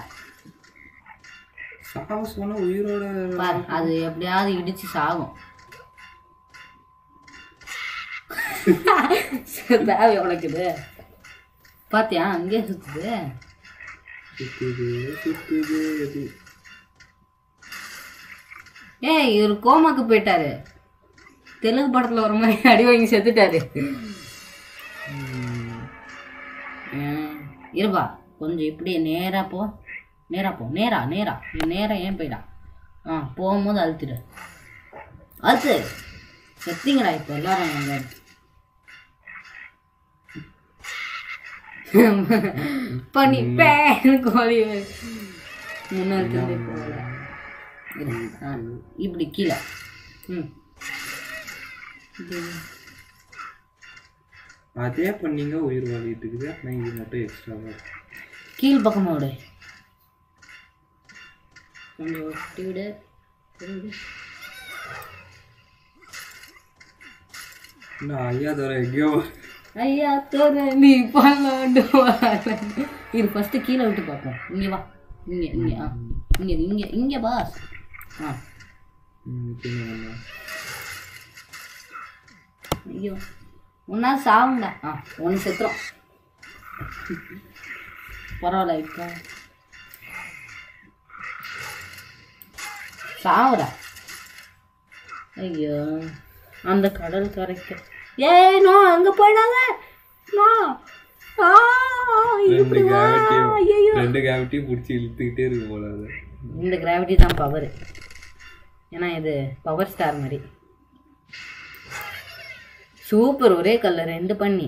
சாவ சொன்னா உயிரோட பாரு அது எப்படியாவது இடிச்சு சாகும் தேவை உனக்கு இது பாத்தியா அங்கேயே சுத்துது சுத்துது சுத்துது அது ஏய் இவர் கோமாக்கு போயிட்டாரு தெலுங்கு படத்துல ஒரு மாதிரி அடி வாங்கி செத்துட்டாரு ம், இருப்பா கொஞ்சம் இப்படி நேரா போ நேரா போ நேரா நேரா நீ நேரா ஏன் போயிடா ஆ போகும்போது அழுத்திடு அழுத்து செத்தீங்கடா இப்போ எல்லாரும் அங்க பண்ணி பேன் கோழி முன்னாடி திரும்பி போகல இரு. ஆ, இப்படி கீழே ம் இப்படி. அதே பண்ணீங்க உயிர் வாழிட்டு இருக்குது ஆனா இது மட்டும் எக்ஸ்ட்ராவா இருக்கு கீழ் பக்கமாக விடு கொஞ்சம் ஒட்டி விடு விடு. இன்னும் ஐயா தவிர எங்கேயோ ஐயா தோற நீ பல்லாண்டு இது ஃபஸ்ட்டு கீழே விட்டு பார்ப்போம் இங்கே வா இங்கே இங்கே ஆ இங்கே இங்கே இங்கே பாஸ் ஆ ம், பின்ன என்ன? ஐயோ ஒன்றா சாவுண்டா ஆ ஒன்று செத்துரும் பரவாயில்ல இப்போ சாவுடா ஐயோ அந்த கடல் கரைக்க ஏய் நோ அங்கே போயிடாத நோ ஆ, ரெண்டு இப்படி வா. கிராவிட்டியும் ஐயையோ. ரெண்டு கிராவிட்டியும் பிடிச்சி இழுத்துக்கிட்டே இருக்கு போல அது இந்த கிராவிட்டி தான் பவர் ஏன்னா இது பவர் ஸ்டார் மாதிரி சூப்பர் ஒரே கல்ல ரெண்டு பண்ணி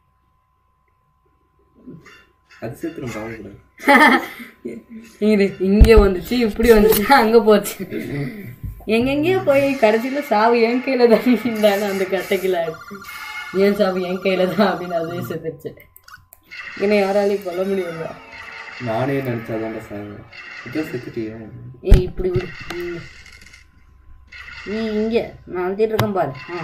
அது சேர்த்துரும் கவலைக்கூடாது இது இங்கே வந்துச்சு இப்படி வந்துச்சு அங்கே போச்சு எங்கெங்கேயோ போய் கடைசியில் சாவு என் கையில் தான் இருந்தாலும் அந்த கட்டைக்கில் ஆயிடுச்சு ஏன் சாவு என் கையில் தான் அப்படின்னு அதே செத்துருச்சு என்னை யாராலையும் கொல்ல முடியாது நானே நினச்சாதான்டா சார் இதான் செத்துட்டியா ஏய் இப்படி விடு இங்க. நீ இங்கே நான் அழுத்திட்டு இருக்கேன் பாரு ஆ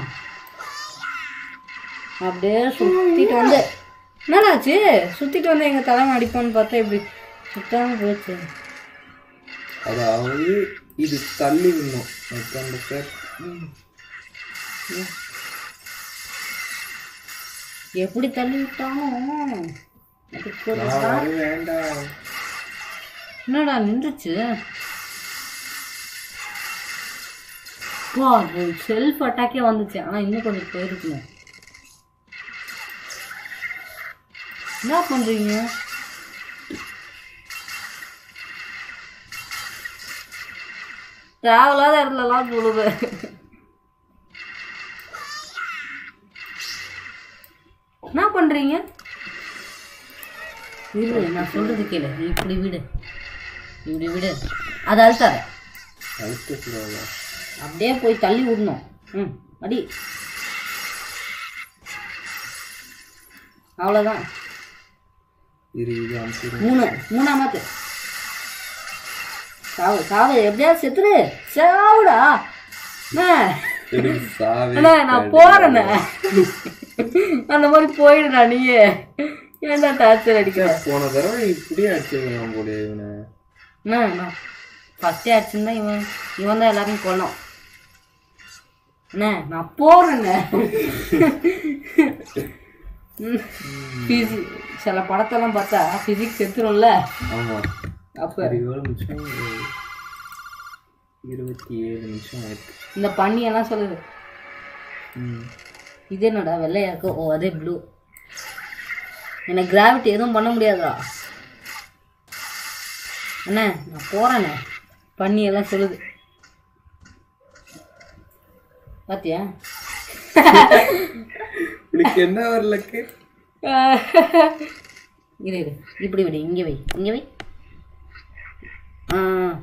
அப்படியே சுற்றிட்டு வந்து என்னாச்சு சுற்றிட்டு வந்து எங்கள் தலைமை அடிப்பான்னு பார்த்தா இப்படி சுத்தாமல் போச்சு அதாவது இது தள்ளி விடணும் அந்த சார் எப்படி தள்ளி விட்டாலும் அதுக்கு ஒரு நான் வர வேண்டாம் என்னடா நின்றுச்சு செல்ஃப் அட்டாக்கே வந்துச்சு ஆனால் இன்னும் கொஞ்சம் போயிருக்கணும் என்ன பண்றீங்க தேவையில்லாத இடத்துலலாம் சொல்லுது என்ன பண்றீங்க இரு நான் சொல்றது கேளு நீ இப்படி விடு இப்படி விடு அதை அழுத்தாத அழுத்த கூடாதா அப்படியே போய் தள்ளி விடணும் ம் அடி அவ்வளோதான் இரு இது அனுப்பிடு மூணு மூணா மாத்து சாவு சாவு எப்படியாவது செத்துரு சாவுடா அண்ணே, எனக்கு சாவே அண்ணே நான் போறேண்ணே அந்த மாதிரி போயிடுடா நீயே ஏன்டா டார்ச்சர் அடிக்கிற போன தடவை இப்படியே அடிச்சிருக்கேன் போல இவனை அண்ணா நான் ஃபஸ்ட்டே அடிச்சிருந்தா இவன் இவன் தான் எல்லாரையும் கொல்லும் அண்ணே நான் போறேண்ணே பிசி சில படத்தெல்லாம் பார்த்தா ஃபிசிக்ஸ் செத்துரும்ல ஆமா அப்போ அது எவ்வளோ நிமிஷம் இருபத்தி ஏழு நிமிஷம் ஆயிருக்கு இந்த பண்ணி எல்லாம் சொல்லுது ம் இது என்னடா வெள்ளையா இருக்கு ஓ அதே ப்ளூ எனக்கு கிராவிட்டி எதுவும் பண்ண முடியாதா அண்ணே நான் போறேண்ணே பண்ணி எல்லாம் சொல்லுது பாத்தியா உனக்கு என்ன வரலக்கு இரு இரு இப்படி விடு இங்கே வை இங்கே வை ஆ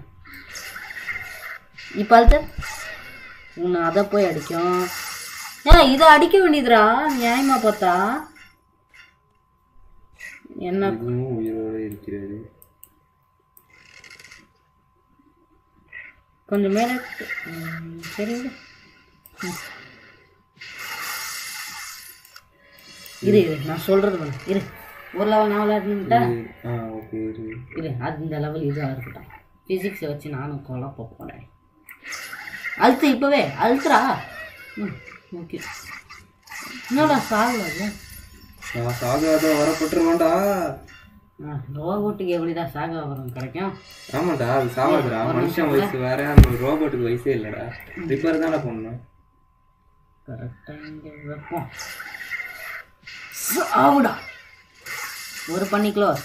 இப்போ அழுத்த உன்னை அதை போய் அடிக்கும் ஏ இதை அடிக்க வேண்டியதுடா நியாயமா பார்த்தா என்ன இதுவும் உயிரோட இருக்கிறது கொஞ்சம் மேலே ம், சரி விடு. ம். இரு இரு நான் சொல்றது பண்ணு இரு ஒரு லெவல் நான் விளையாடுனுட்டா இது- ஆ ஓகே இரு இரு அது இந்த லெவல் இதாக இருக்கட்டும் ஃபிசிக்ஸை வச்சு நானும் குழப்ப போகிறேன் அழுத்து இப்போவே அழுத்துறா ம் ஓகே என்னடா சாகல நான் சாகாத வரப்பட்டுருவான்டா ஆ ரோபோட்டுக்கு எப்படிடா சாக வரும் கிடைக்கும் ஆமாடா அது சாவாதுடா மனுஷன் வயசு வேற நம்ம ரோபோட்டுக்கு வயசே இல்லடா ரிப்பேர் தானே பண்ணணும் கரெக்டாக இங்கே வைப்போம் சாவுடா ஒரு பண்ணி க்ளோஸ்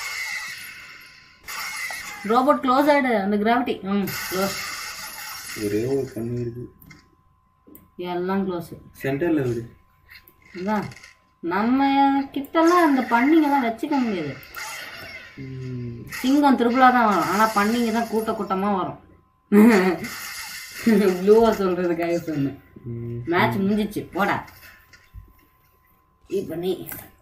ரோபோட் க்ளோஸ் ஆகிடு அந்த கிராவிட்டி ம் க்ளோஸ் ஒரே ஒரு கண்ணு இருக்கு எல்லாம் க்ளோஸு சென்டர்ல விடு அதான் நம்ம கிட்டலாம் அந்த பண்ணிங்கெல்லாம் வச்சுக்க முடியாது ம், சிங்கம் திருவிழா தான் வரும் ஆனால் பண்ணிங்க தான் கூட்ட கூட்டமாக வரும் ப்ளூவாக சொல்கிறதுக்காக சொன்னேன் ம். மேட்ச் முடிஞ்சிச்சு போடா இப்போ நீ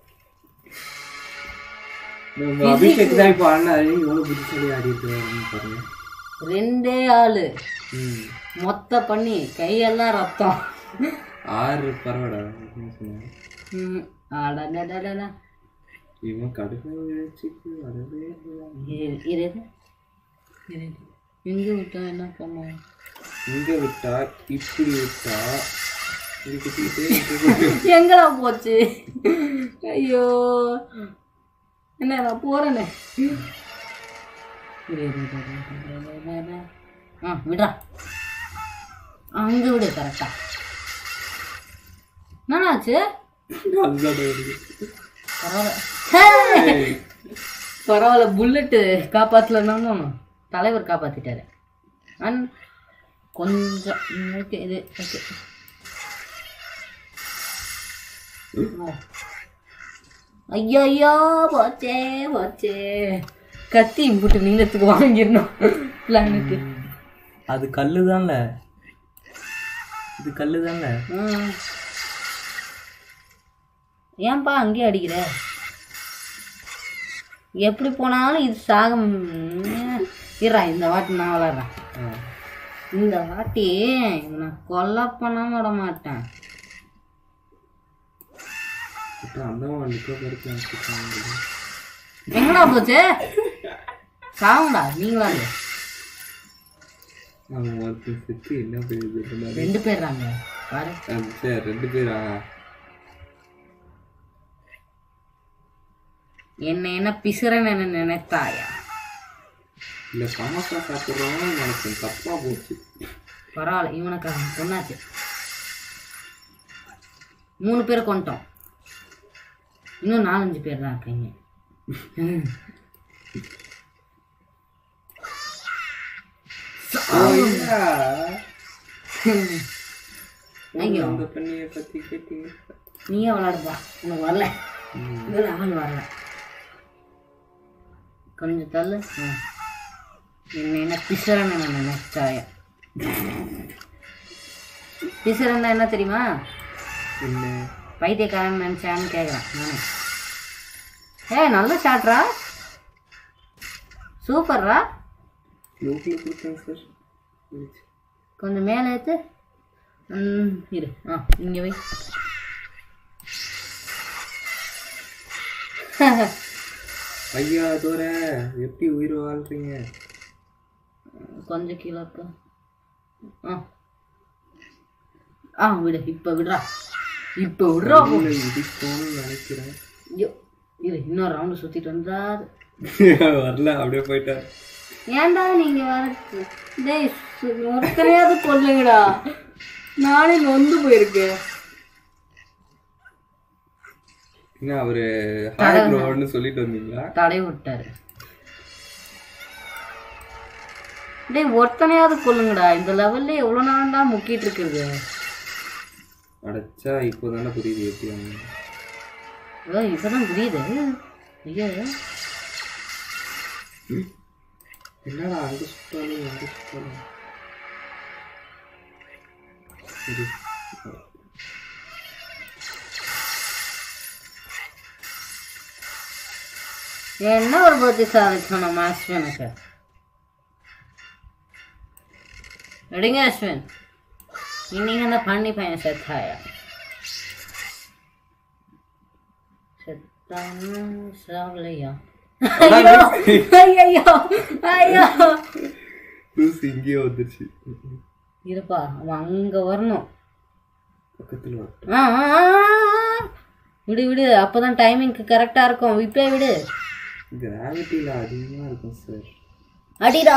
நம்ம அபிஷேக் தான் இப்போ ஆடினாரு எவ்வளோ புத்திசாலி ஆடி இருக்காருன்னு பாருங்க ரெண்டே ஆளு ம் மொத்த பண்ணி கையெல்லாம் ரத்தம் ஆறு பரவாடா என்ன சொன்னேன் ம், அடடடடடா. இவன் கடுப்பை வச்சுட்டு வரவே இல்லை. இரு- இரு இரு. இரு. எங்க விட்டா என்ன பண்ணுவோம் இங்க விட்டா இப்படி விட்டா இது குத்திக்கிட்டே இருக்கு. எங்கடா போச்சு ஐயோ என்ன நான் போறேனே இரு, இரு, இரு, இரு, இரு, இரு, இரு, இரு. ஆ விடுறா அங்க விடு கரெக்டா என்னாச்சு அதுதான் வருது. பரவாயில்ல ஹே! பரவாயில்ல புல்லட்டு காப்பாற்றலன்னாலும் தலைவர் காப்பாத்திட்டாரு அண்ட் கொஞ்சம் ஓகே இது ஓகே ஐயோ ஐயோ போச்சே போச்சே கத்தி இம்புட்டு நீளத்துக்கு வாங்கிடணும் பிளானுக்கு அது கல்லு தான்ல இது கல்லு தான்ல ம். ஏன்பா அங்கேயே அடிக்கிற எப்படி போனாலும் இது சாகம் இருறா இந்த வாட்டி நான் விளாட்றேன் இந்த வாட்டி நான் கொல்ல பண்ணாம விட மாட்டேன் அந்த வண்டிக்கோ பறிக்க எங்கடா போச்சு சாவுங்கடா நீங்களா இல்ல? அவன் ஒருத்தன் செத்து என்ன போயிருது ரெண்டு பேர் தாங்க பாரு சரி ரெண்டு பேரா என்ன என்ன பிசுறன்னு என்ன நினைத்தாயா இல்ல சமோசா சாப்பிட்றவங்க எனக்கு தப்பா போச்சு பரவாயில்ல இவனுக்கு பொண்ணாச்சு மூணு பேரை கொண்டுட்டோம் இன்னும் நாலஞ்சு பேர் தான் இருக்கீங்க ம். ஐயோ. அந்த பண்ணியை பத்தி கேட்டீங்க நீயே விளாடுப்பா உனக்கு வரல இது அவன் வரல கொஞ்சம் தள்ளு ம். என்ன என்ன பிசரன்னு நான் நினைச்சாய பிசரன்னா என்ன தெரியுமா என்ன பைத்தியக்காரன் நினைச்சான்னு கேட்குறேன் நானே ஏ நல்ல ஷாட்ரா சூப்பர்ரா லோக்கில் கொடுத்தேன் சார் கொஞ்சம் மேலே ஏற்று ம் இரு ஆ இங்கே வை ஐயா தோற எப்படி உயிர் வாழ்றீங்க கொஞ்சம் கீழே இருக்கா ஆ ஆ விடு இப்போ விடுறா இப்போ விடுறா இல்ல, இடிக்கும்னு நினைக்கிறேன் ஐயோ இரு இன்னொரு ரவுண்டு சுற்றிட்டு வந்தாது வரல அப்படியே போயிட்டேன் ஏன்டா நீங்க வர டேய் சு- ஒருத்தரையாவது கொல்லுங்கடா நானே நொந்து போயிருக்கேன் என்ன அவரு ஹாய் ப்ரோன்னு சொல்லிட்டு வந்தீங்களா தடை விட்டாரு டேய் ஒருத்தனையாவது கொல்லுங்கடா இந்த லெவல்ல எவ்வளோ நாளா முக்கிட்டு இருக்குது அடைச்சா இப்போ தானே புரியுது எப்படி அவங்க ஏதோ இப்பதான் புரியுது ஐயோ என்னடா அங்கே சுத்தாலும் அங்கே சுத்தாலும் சரி என்ன ஒரு புத்திசாலித்தனம் நம்ம அஸ்வினுக்கு எடுங்க அஸ்வின் இன்னைக்கு அந்த பண்ணி பையன் செத்தாயா செத்தானா சாவலையா ஐயோ ஐயோ ஐயோ லூஸ் இங்கேயே வந்துருச்சு இருப்பா அவன் அங்க வரணும் பக்கத்தில் வர ஆ, ஆ, ஆ, ஆ. விடு விடு அப்பதான் டைமிங்க்கு கரெக்டா இருக்கும் இப்பே விடு கிராவிட்டியில் அதிகமாக இருக்கும் சார் அடிடா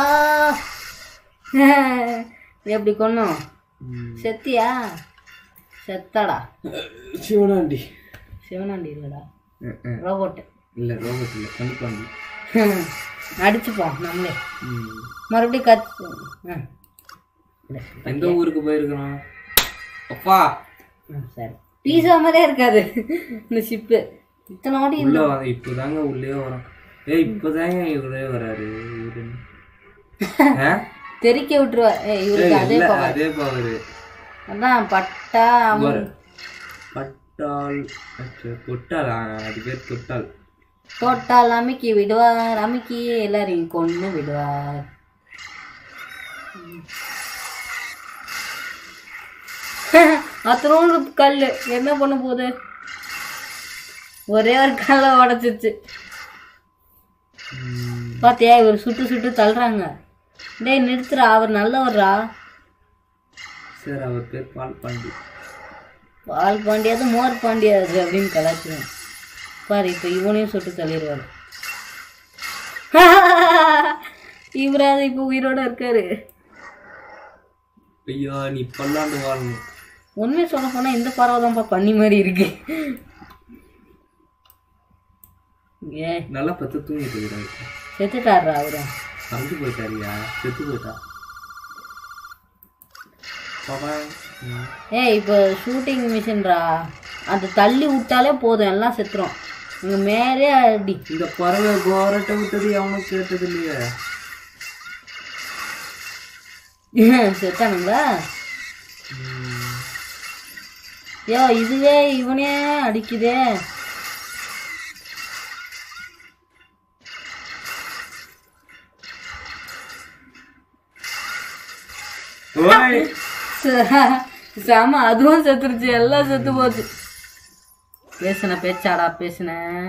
எப்படி கொன்னோம் செத்தியா செத்தாடா சிவனாண்டி சிவனாண்டி இல்லடா ரோபோட் இல்லை ரோபோட் இல்லை கண்டிப்பாண்டி அடிச்சுப்போம் நம்மளே ம். மறுபடியும் கத்து ஆ. இல்ல. எந்த ஊருக்கு போயிருக்கிறோம் அப்பா ஆ, சரி பீஸா மாதிரியே இருக்காது இந்த ஷிப்பு இத்தனை வாட்டி உள்ள வா இப்போதாங்க உள்ளே வரோம் ஏய் இப்போதாங்க இவரே வராரு இவரு ஆ? தெறிக்க விட்டுருவா ஏ இவருக்கு அதே இல்ல, பவர் அதே பவர் அதான் பட்டா அமுல் பட்டால் அச்சோ, தொட்டால் ஆ, அது பேர் தொட்டால் தொட்டால் அமுக்கி விடுவார் அமுக்கி எல்லாரையும் கொண்டு விடுவார் அத்தனோண்டு கல் என்ன பண்ண போகுது ஒரே ஒரு கல்லை உடச்சிச்சு பாத்தியா இவர் சுட்டு சுட்டு தள்ளுறாங்க டேய் நிறுத்துறா அவர் நல்லவர்ரா சார் அவர் பேர் பால் பாண்டி பால் பாண்டியாது மோர் பாண்டியாது அப்படின்னு கலாச்சிருவேன் பாரு இப்போ இவனையும் சுட்டு தள்ளிடுவாரு இவராது இப்போ உயிரோட இருக்காரு ஐயோ நீ பல்லாண்டு வாழணும் உண்மையை சொல்ல போனா இந்த பறவை தான்ப்பா பண்ணி மாதிரி இருக்கு ஏ நல்லா பத்து தூங்கிட்டு இருக்கிறாரு செத்துட்டாரா அவரும் வந்து போயிட்டாரியா செத்து போயிட்டா பாப்பா ம். ஏய் இப்போ ஷூட்டிங் மிஷின்ரா அது தள்ளி விட்டாலே போதும் எல்லாம் செத்துரும் இங்கே மேலே அடி இந்த பறவை கோரட்டை விட்டது எவனும் கேட்டது இல்லையே செத்தானுங்களா யோ இதுவே இவனே அடிக்குதே ஓய் ச- செம அதுவும் செத்துருச்சு எல்லாம் செத்து போச்சு பேசுன பேச்சாடா பேசுன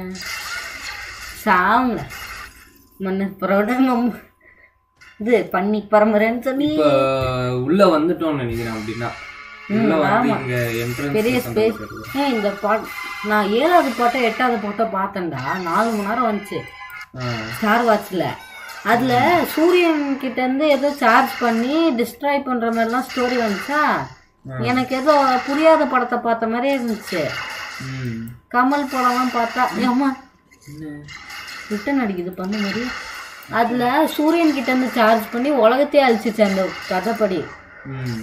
சாவுங்க மண்ணு பரோட இது பண்ணி பரம்பரைன்னு சொல்லி இப்ப உள்ள வந்துட்டோம்னு நினைக்கிறேன் அப்படின்னா உள்ள வந்து இங்க பெரிய என்ட்ரன்ஸ் ஸ்பேஸ் ஏன் இந்த பாட் நான் ஏழாவது பாட்டை எட்டாவது பாட்டை பார்த்தேன்டா நாலு மணி நேரம் வந்துச்சு ஸ்டார் வாட்ச்ல அதுல சூரியன் கிட்ட இருந்து ஏதோ சார்ஜ் பண்ணி டிஸ்ட்ராய் பண்ற மாதிரிலாம் ஸ்டோரி வந்துச்சா எனக்கு ஏதோ புரியாத படத்தை பார்த்த மாதிரியே இருந்துச்சு ம் கமல் படம்லாம் பார்த்தா ஏம்மா என்ன ரிட்டன் அடிக்குது பண்ண மாதிரி அதுல சூரியன் கிட்ட இருந்து சார்ஜ் பண்ணி உலகத்தையே அழிச்சிச்சு அந்த கதைப்படி ம்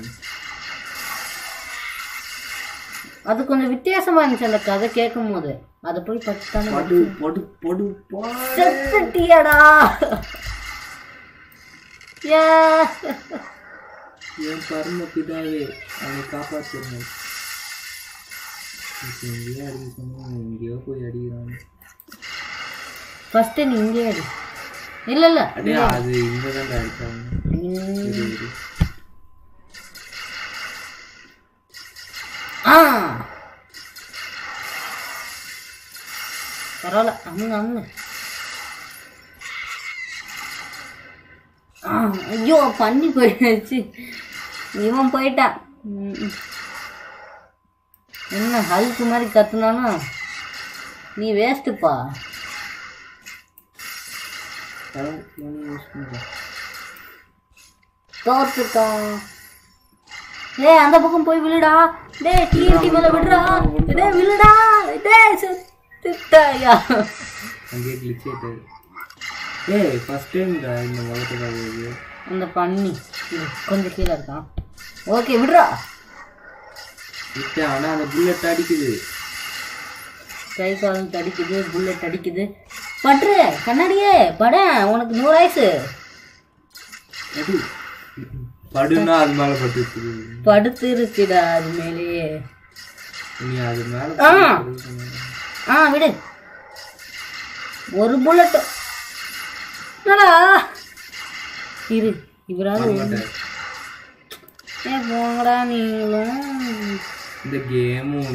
அது கொஞ்சம் வித்தியாசமா இருந்துச்சு அந்த கதை கேட்கும் போது அதை போய் பத்தானே படு படு படு பா செத்துட்டியடா ஏ என் பரம பிதாவே அவனை காப்பாற்றணும் இப்போ எங்கேயோ அடிக்க சொன்னா எங்கேயோ போய் அடிக்கிறான் ஃபர்ஸ்ட் நீ இங்கே அடி இல்ல இல்ல அடே அது இங்க தான் அடிச்சாங்க ம். இரு, இரு. ஆ பரவாயில்ல அமுங்க அமுங்க ஆ, ஐயோ பண்ணி போயிடுச்சு இவன் போயிட்டான் ம், ம். என்ன ஹல்க்கு மாதிரி கத்துனாலும் நீ வேஸ்ட்டுப்பா பரவாயில்ல, நானே use பண்றேன். தோத்துட்டான் டேய் அந்த பக்கம் போய் விழுடா டேய் டிஎன்டி மேல விடுறா டேய் விழுடா டேய் செத்துட்டாயா அங்கேயே glitch ஆயிட்டாரு. ஏய் ஃபர்ஸ்ட் டைம் இந்த உலகத்துல வருது அந்த பண்ணி இரு, கொஞ்சம் கீழே இருக்கான் ஓகே விடுறா விட்டேன் ஆனா அந்த புல்லட் அடிக்குது கை காலம் தடிக்குது புல்லட் அடிக்குது பட்ரு கண்ணாடியே பட உனக்கு நூறு வயசு அடி படுனா அது மேல பட்டு படுத்து இருக்குடா அது மேலேயே நீ அது மேல ஆ. பட்டு ஆ விடு ஒரு புல்லட் என்னடா இரு இவராது மாட்டாரு. ஏ போங்கடா நீங்களும் இந்த கேமும்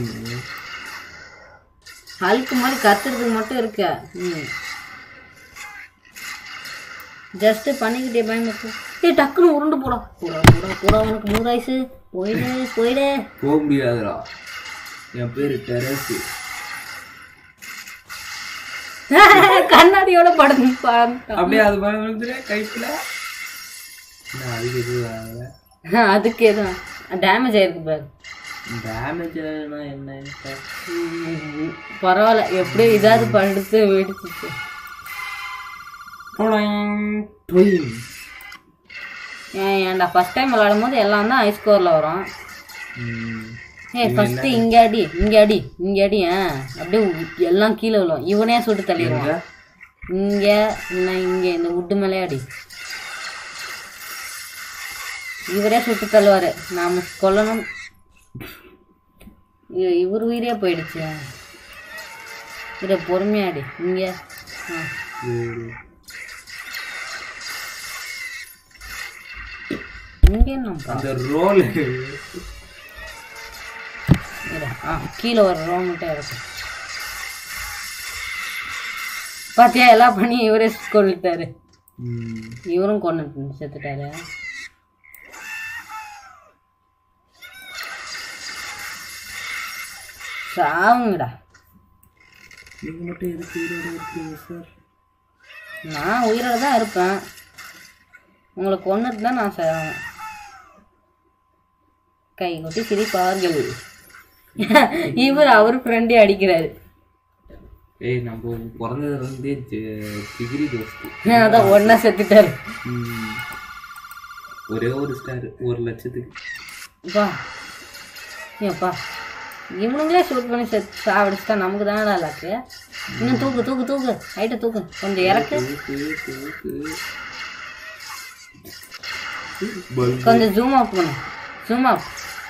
ஹல்க்கு மாதிரி கத்துறதுக்கு மட்டும் இருக்க ம் ஜஸ்ட் பண்ணிக்கிட்டே பயன்படுத்து ஏ டக்குன்னு உருண்டு போடா போடா போடா போடா உனக்கு நூறு வயசு போயிடு போயிடு போக முடியாதுடா என் பேரு டெரஸ் கண்ணாடியோட படம் பார்த்தா அப்படியே அது மேல விழுந்துரு கைப்புல நான் அதுக்கு எதுவும் ஆகல அதுக்கு எதுவும் டேமேஜ் ஆயிருக்கு பாரு டேமேஜ் ஆகுனா என்ன ம், பரவாயில்ல எப்படியோ இதாவது படுத்து வெடிச்சிச்சு ட்வீன் ஏன் ஏன்டா ஃபர்ஸ்ட் டைம் விளாடும் போது எல்லாம் தான் ஹை ஸ்கோரில் வரும் ஏய் ஃபர்ஸ்ட் இங்க அடி இங்க அடி இங்க அடி ஆ அப்படியே உ- எல்லாம் கீழே விழும் இவனே சுட்டு தள்ளிடுவான் இங்க இல்லை இங்க இந்த உட்டு மேலே அடி இவரே சுட்டு தள்ளுவாரு நாம கொல்லணும் இ- இவர் உயிரே போயிடுச்சு இதை பொறுமையா அடி இங்க ஆ இங்க என்னப்பா அந்த ரோல் இரு, ஆ கீழே ஒரு ரோ மட்டும் இருக்கு பாத்தியா எல்லாம் பண்ணி இவரே கொண்டுட்டாரு இவரும் கொண்டு செத்துட்டாரு சாவுங்கடா நீங்க மட்டும் எதுக்கு உயிரோட இருக்கீங்க சார் நான் உயிரோட தான் இருப்பேன் உங்களை கொண்டுட்டு தான் நான் சாவேன் கை கொட்டி சிரிப்பார்கள் இவர் அவர் ஃப்ரெண்டே அடிக்கிறாரு ஏய் நம்ம பிறந்ததுல இருந்தே டிகிரி தோஸ்து அதான் ஒன்றா செத்துட்டாரு ம். ஒரே ஒரு ஸ்டார் ஒரு லட்சத்துக்கு அப்பா ஏப்பா இவனுங்களே ஷூட் பண்ணி செத்து சாவடிச்சிட்டா நமக்கு தானடா லாக்கு இன்னும் தூக்கு தூக்கு தூக்கு ஹைட்டை தூக்கு கொஞ்சம் இறக்கு தூக்கு தூக்கு பல்பு. கொஞ்சம் ஜூம் அவுட் பண்ணு ஜூம் அவுட்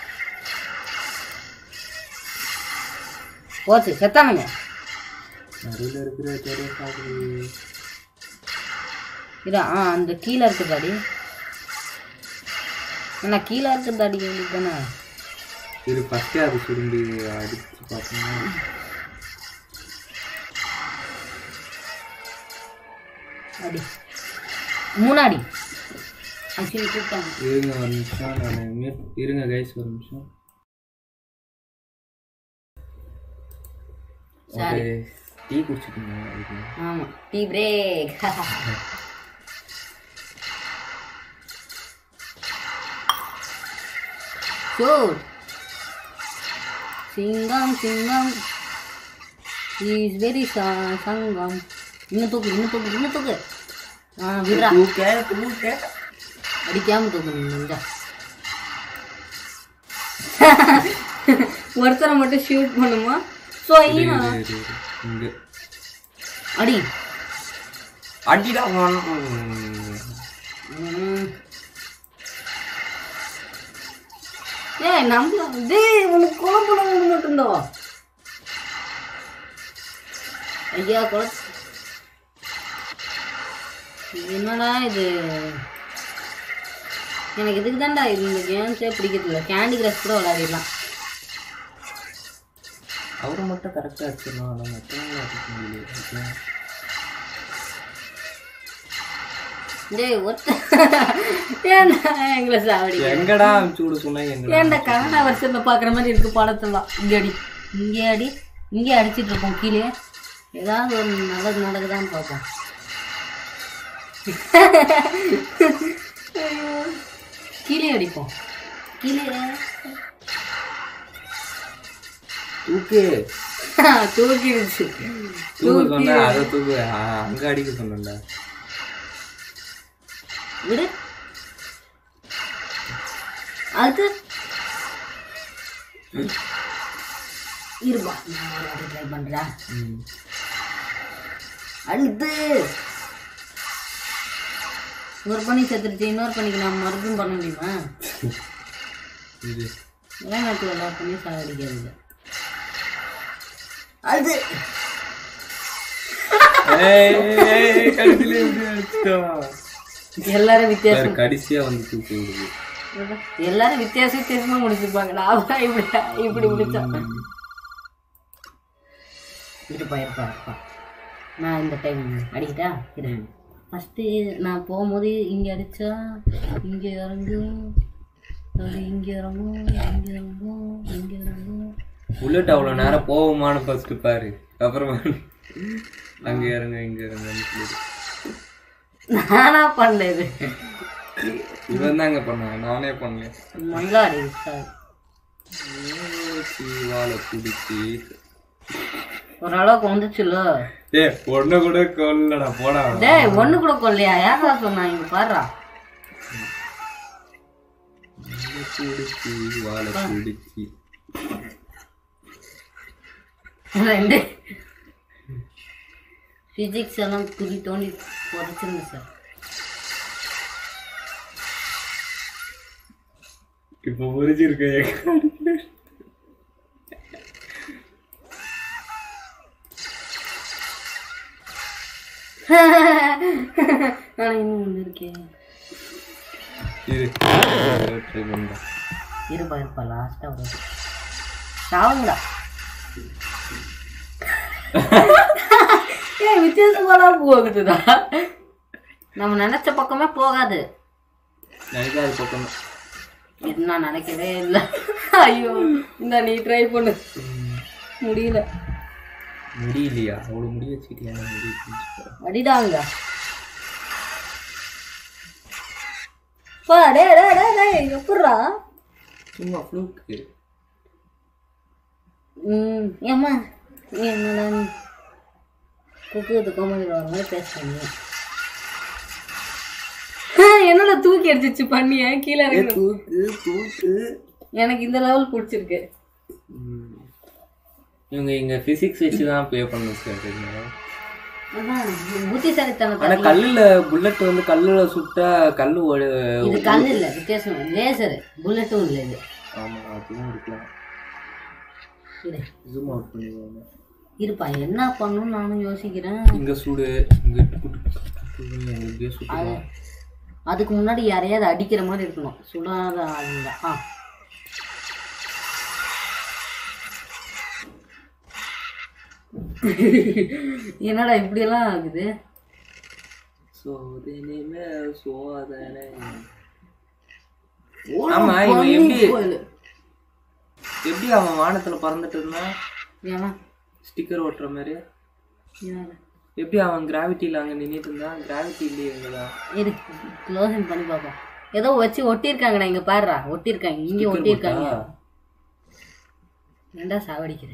போச்சு செத்தானுங்க நடுவுல இருக்கிற தெரிய சாப்பிடு இதா ஆ அந்த கீழே இருக்குதாடி என்ன கீழே இருக்குது அடிக்க வேண்டியது தானே இது ஃபஸ்ட்டே அது சுருண்டு அடிச்சு பார்த்தோம்னா அடி மூணாடி ஆக்சுவலி கூப்பிட்டாங்க இருங்க ஒரு நிமிஷம் நான் மியூட் இருங்க கைஸ் ஒரு நிமிஷம் சரி. ஓகே டீ குடிச்சுக்கோங்க அதுக்கு ஆமாம் டீ பிரேக் Shoot. சிங்கம் சிங்கம் இஸ் வெரி சங்கம் இன்னும் தூக்கு இன்னும் தூக்கு இன்னும் தூக்கு ஆ விடுறா தூக்க தூக்க அடிக்காம தூக்கு நெஞ்சா ஒருத்தரை மட்டும் ஷூட் பண்ணுமா ஸோ இரு, இரு, இரு. இங்க அடி அடிடா ம். ஏய் நம்மள டேய் உனக்கு கொலை பண்ண விட மாட்டேன்டா ஐயா கொலை என்னடா இது எனக்கு இதுக்கு தான்டா இது இந்த கேம்ஸே பிடிக்கிறதில்ல கேண்டி கிரஷ் கூட விளையாடிடலாம் அவரை மட்டும் கரெக்டாக அடிச்சிடலாம் ஆனால் மற்றவங்களும் அடிக்க முடியல டேய் ஒருத்த ஏன்டா எங்களை சாவடி எங்கடா அனுப்பிச்சு விட சொன்னா எங்க ஏன்டா கனடா வருஷத்தில் பார்க்குற மாதிரி இருக்கு படத்தெல்லாம் இங்கே அடி இங்கே அடி இங்கே அடிச்சிட்டு இருப்போம் கீழே ஏதாவது ஒரு நல்லது நடக்குதான்னு பார்ப்போம் ஐயோ. கீழே அடிப்போம் கீழே தூக்கு தூக்கிடுச்சு தூக்க சொன்ன அதை தூக்கு ஆ, அங்க அடிக்க சொன்னேன்டா விடு அது இருப்பா நான் ஒரு வாட்டி ட்ரை பண்ணுறேன் ம். அடுத்து ஒரு பண்ணி செத்துருச்சு இன்னொரு பண்ணிக்கு நான் மறுபடியும் பண்ண முடியுமா இது விளையாட்டு எல்லா பண்ணி சாகடிக்கிறது அது ஏய், ஏய், ஏய், கடைசியில இப்படி அடிச்சிட்டோம். எல்லாரும் வித்தியாசம் வேற கடைசியா வந்து தூக்கி விடுது எல்லாரும் வித்தியாச வித்தியாசமா முடிச்சிருப்பாங்க நான் தான் இப்படி இப்படி முடிச்சேன் இருப்பா இருப்பா இருப்பா நான் இந்த டைம் அடிக்கிட்டா இரு ஃபஸ்ட்டு நான் போகும்போது இங்கே அடித்தா இங்கே இறங்கும் அது இங்கே இறங்கும் இங்கே இறங்கும் இங்கே இறங்கும் புல்லட் அவ்வளவு நேரம் போகுமான்னு ஃபர்ஸ்ட் பாரு அப்புறமா அங்க இறங்க இங்க இறங்கன்னு சொல்லி நானா பண்ணது இவன் தாங்க பண்ணாங்க நானே பண்ணல மல்லாடி சார் வாழை பிடிச்சி ஓரளவுக்கு வந்துச்சுல்ல ஏ ஒண்ணு கூட கொல்லடா போடா டேய் ஒன்று கூட கொல்லையா யாரா சொன்னா இங்க பாருடா பிடிச்சி வாழை பிடிச்சி ரெண்டு ஃபிசிக்ஸ் எல்லாம் குதி தோண்டி புதைச்சிருங்க சார் இப்போ புரிஞ்சிருக்க நான் இன்னும் வந்திருக்கேன் இரு ட்ரை பண்ணுறேன் இருப்பா இருப்பா லாஸ்ட்டாக வரும் சாவுங்களா ஏன் வித்தியாசமாலாம் போகுதுதா நம்ம நினைச்ச பக்கமே போகாது நினைக்காத பக்கம் இது நான் நினைக்கவே இல்லை ஐயோ இந்த நீ ட்ரை பண்ணு முடியல முடியலையா அவ்வளோ முடி வச்சுக்கிட்டியா முடி அடிடாங்க பா டே டே டே டே எப்பட்றா சும்மா ஃப்ளூக்கு ம் ஏம்மா நீ என்னடா நீ குக்கு கோமதி வர மாதிரி பேசுறீங்க என்னடா தூக்கி அடிச்சிச்சு பண்ணிய கீழே இறங்கி தூக்கு தூக்கு எனக்கு இந்த லெவல் பிடிச்சிருக்கு ம். இவங்க இங்க பிசிக்ஸ் வச்சு தான் பே பண்ண தெரியுமா அதான் புத்திசாலித்தனத்தை ஆனா கல்லுல புல்லட் வந்து கல்லுல சுட்டா கல்லு ஒ- இது கல் இல்ல வித்தியாசம் லேசர் புல்லட்டும் இல்லை இது ஆமா அதுவும் இருக்கலாம் இரு ஜூம் அவுட் பண்ணிடுவாங்க இருப்பா என்ன பண்ணணும்னு நானும் யோசிக்கிறேன் இங்க சுடு இங்க புட்டு, புட்டு, இங்க இப்படியே சுட்டுக்கலாம் அதுக்கு முன்னாடி யாரையாவது அடிக்கிற மாதிரி இருக்கணும் சுடாத ஆளுங்க ஆ என்னடா இப்படியெல்லாம் ஆகுது சோதனை மேல் சோதனை ஓ, ஆமா இவன் பண்ணி எப்படி போயிடு. எப்படி அவன் வானத்துல பறந்துட்டு இருந்தான் ஏன்னா ஸ்டிக்கர் ஓட்டுற மாதிரி ஏன்னா? எப்படி அவன் கிராவிட்டியில அங்க நின்னுட்டு இருந்தான் கிராவிட்டி இல்லையே எங்கதான் இரு க்ளோசிங் பண்ணி பார்ப்போம் ஏதோ வச்சு ஒட்டியிருக்காங்கடா இங்க பாருடா ஒட்டியிருக்காங்க இங்க ஒட்டியிருக்காங்க ஏன்டா சாவடிக்கிற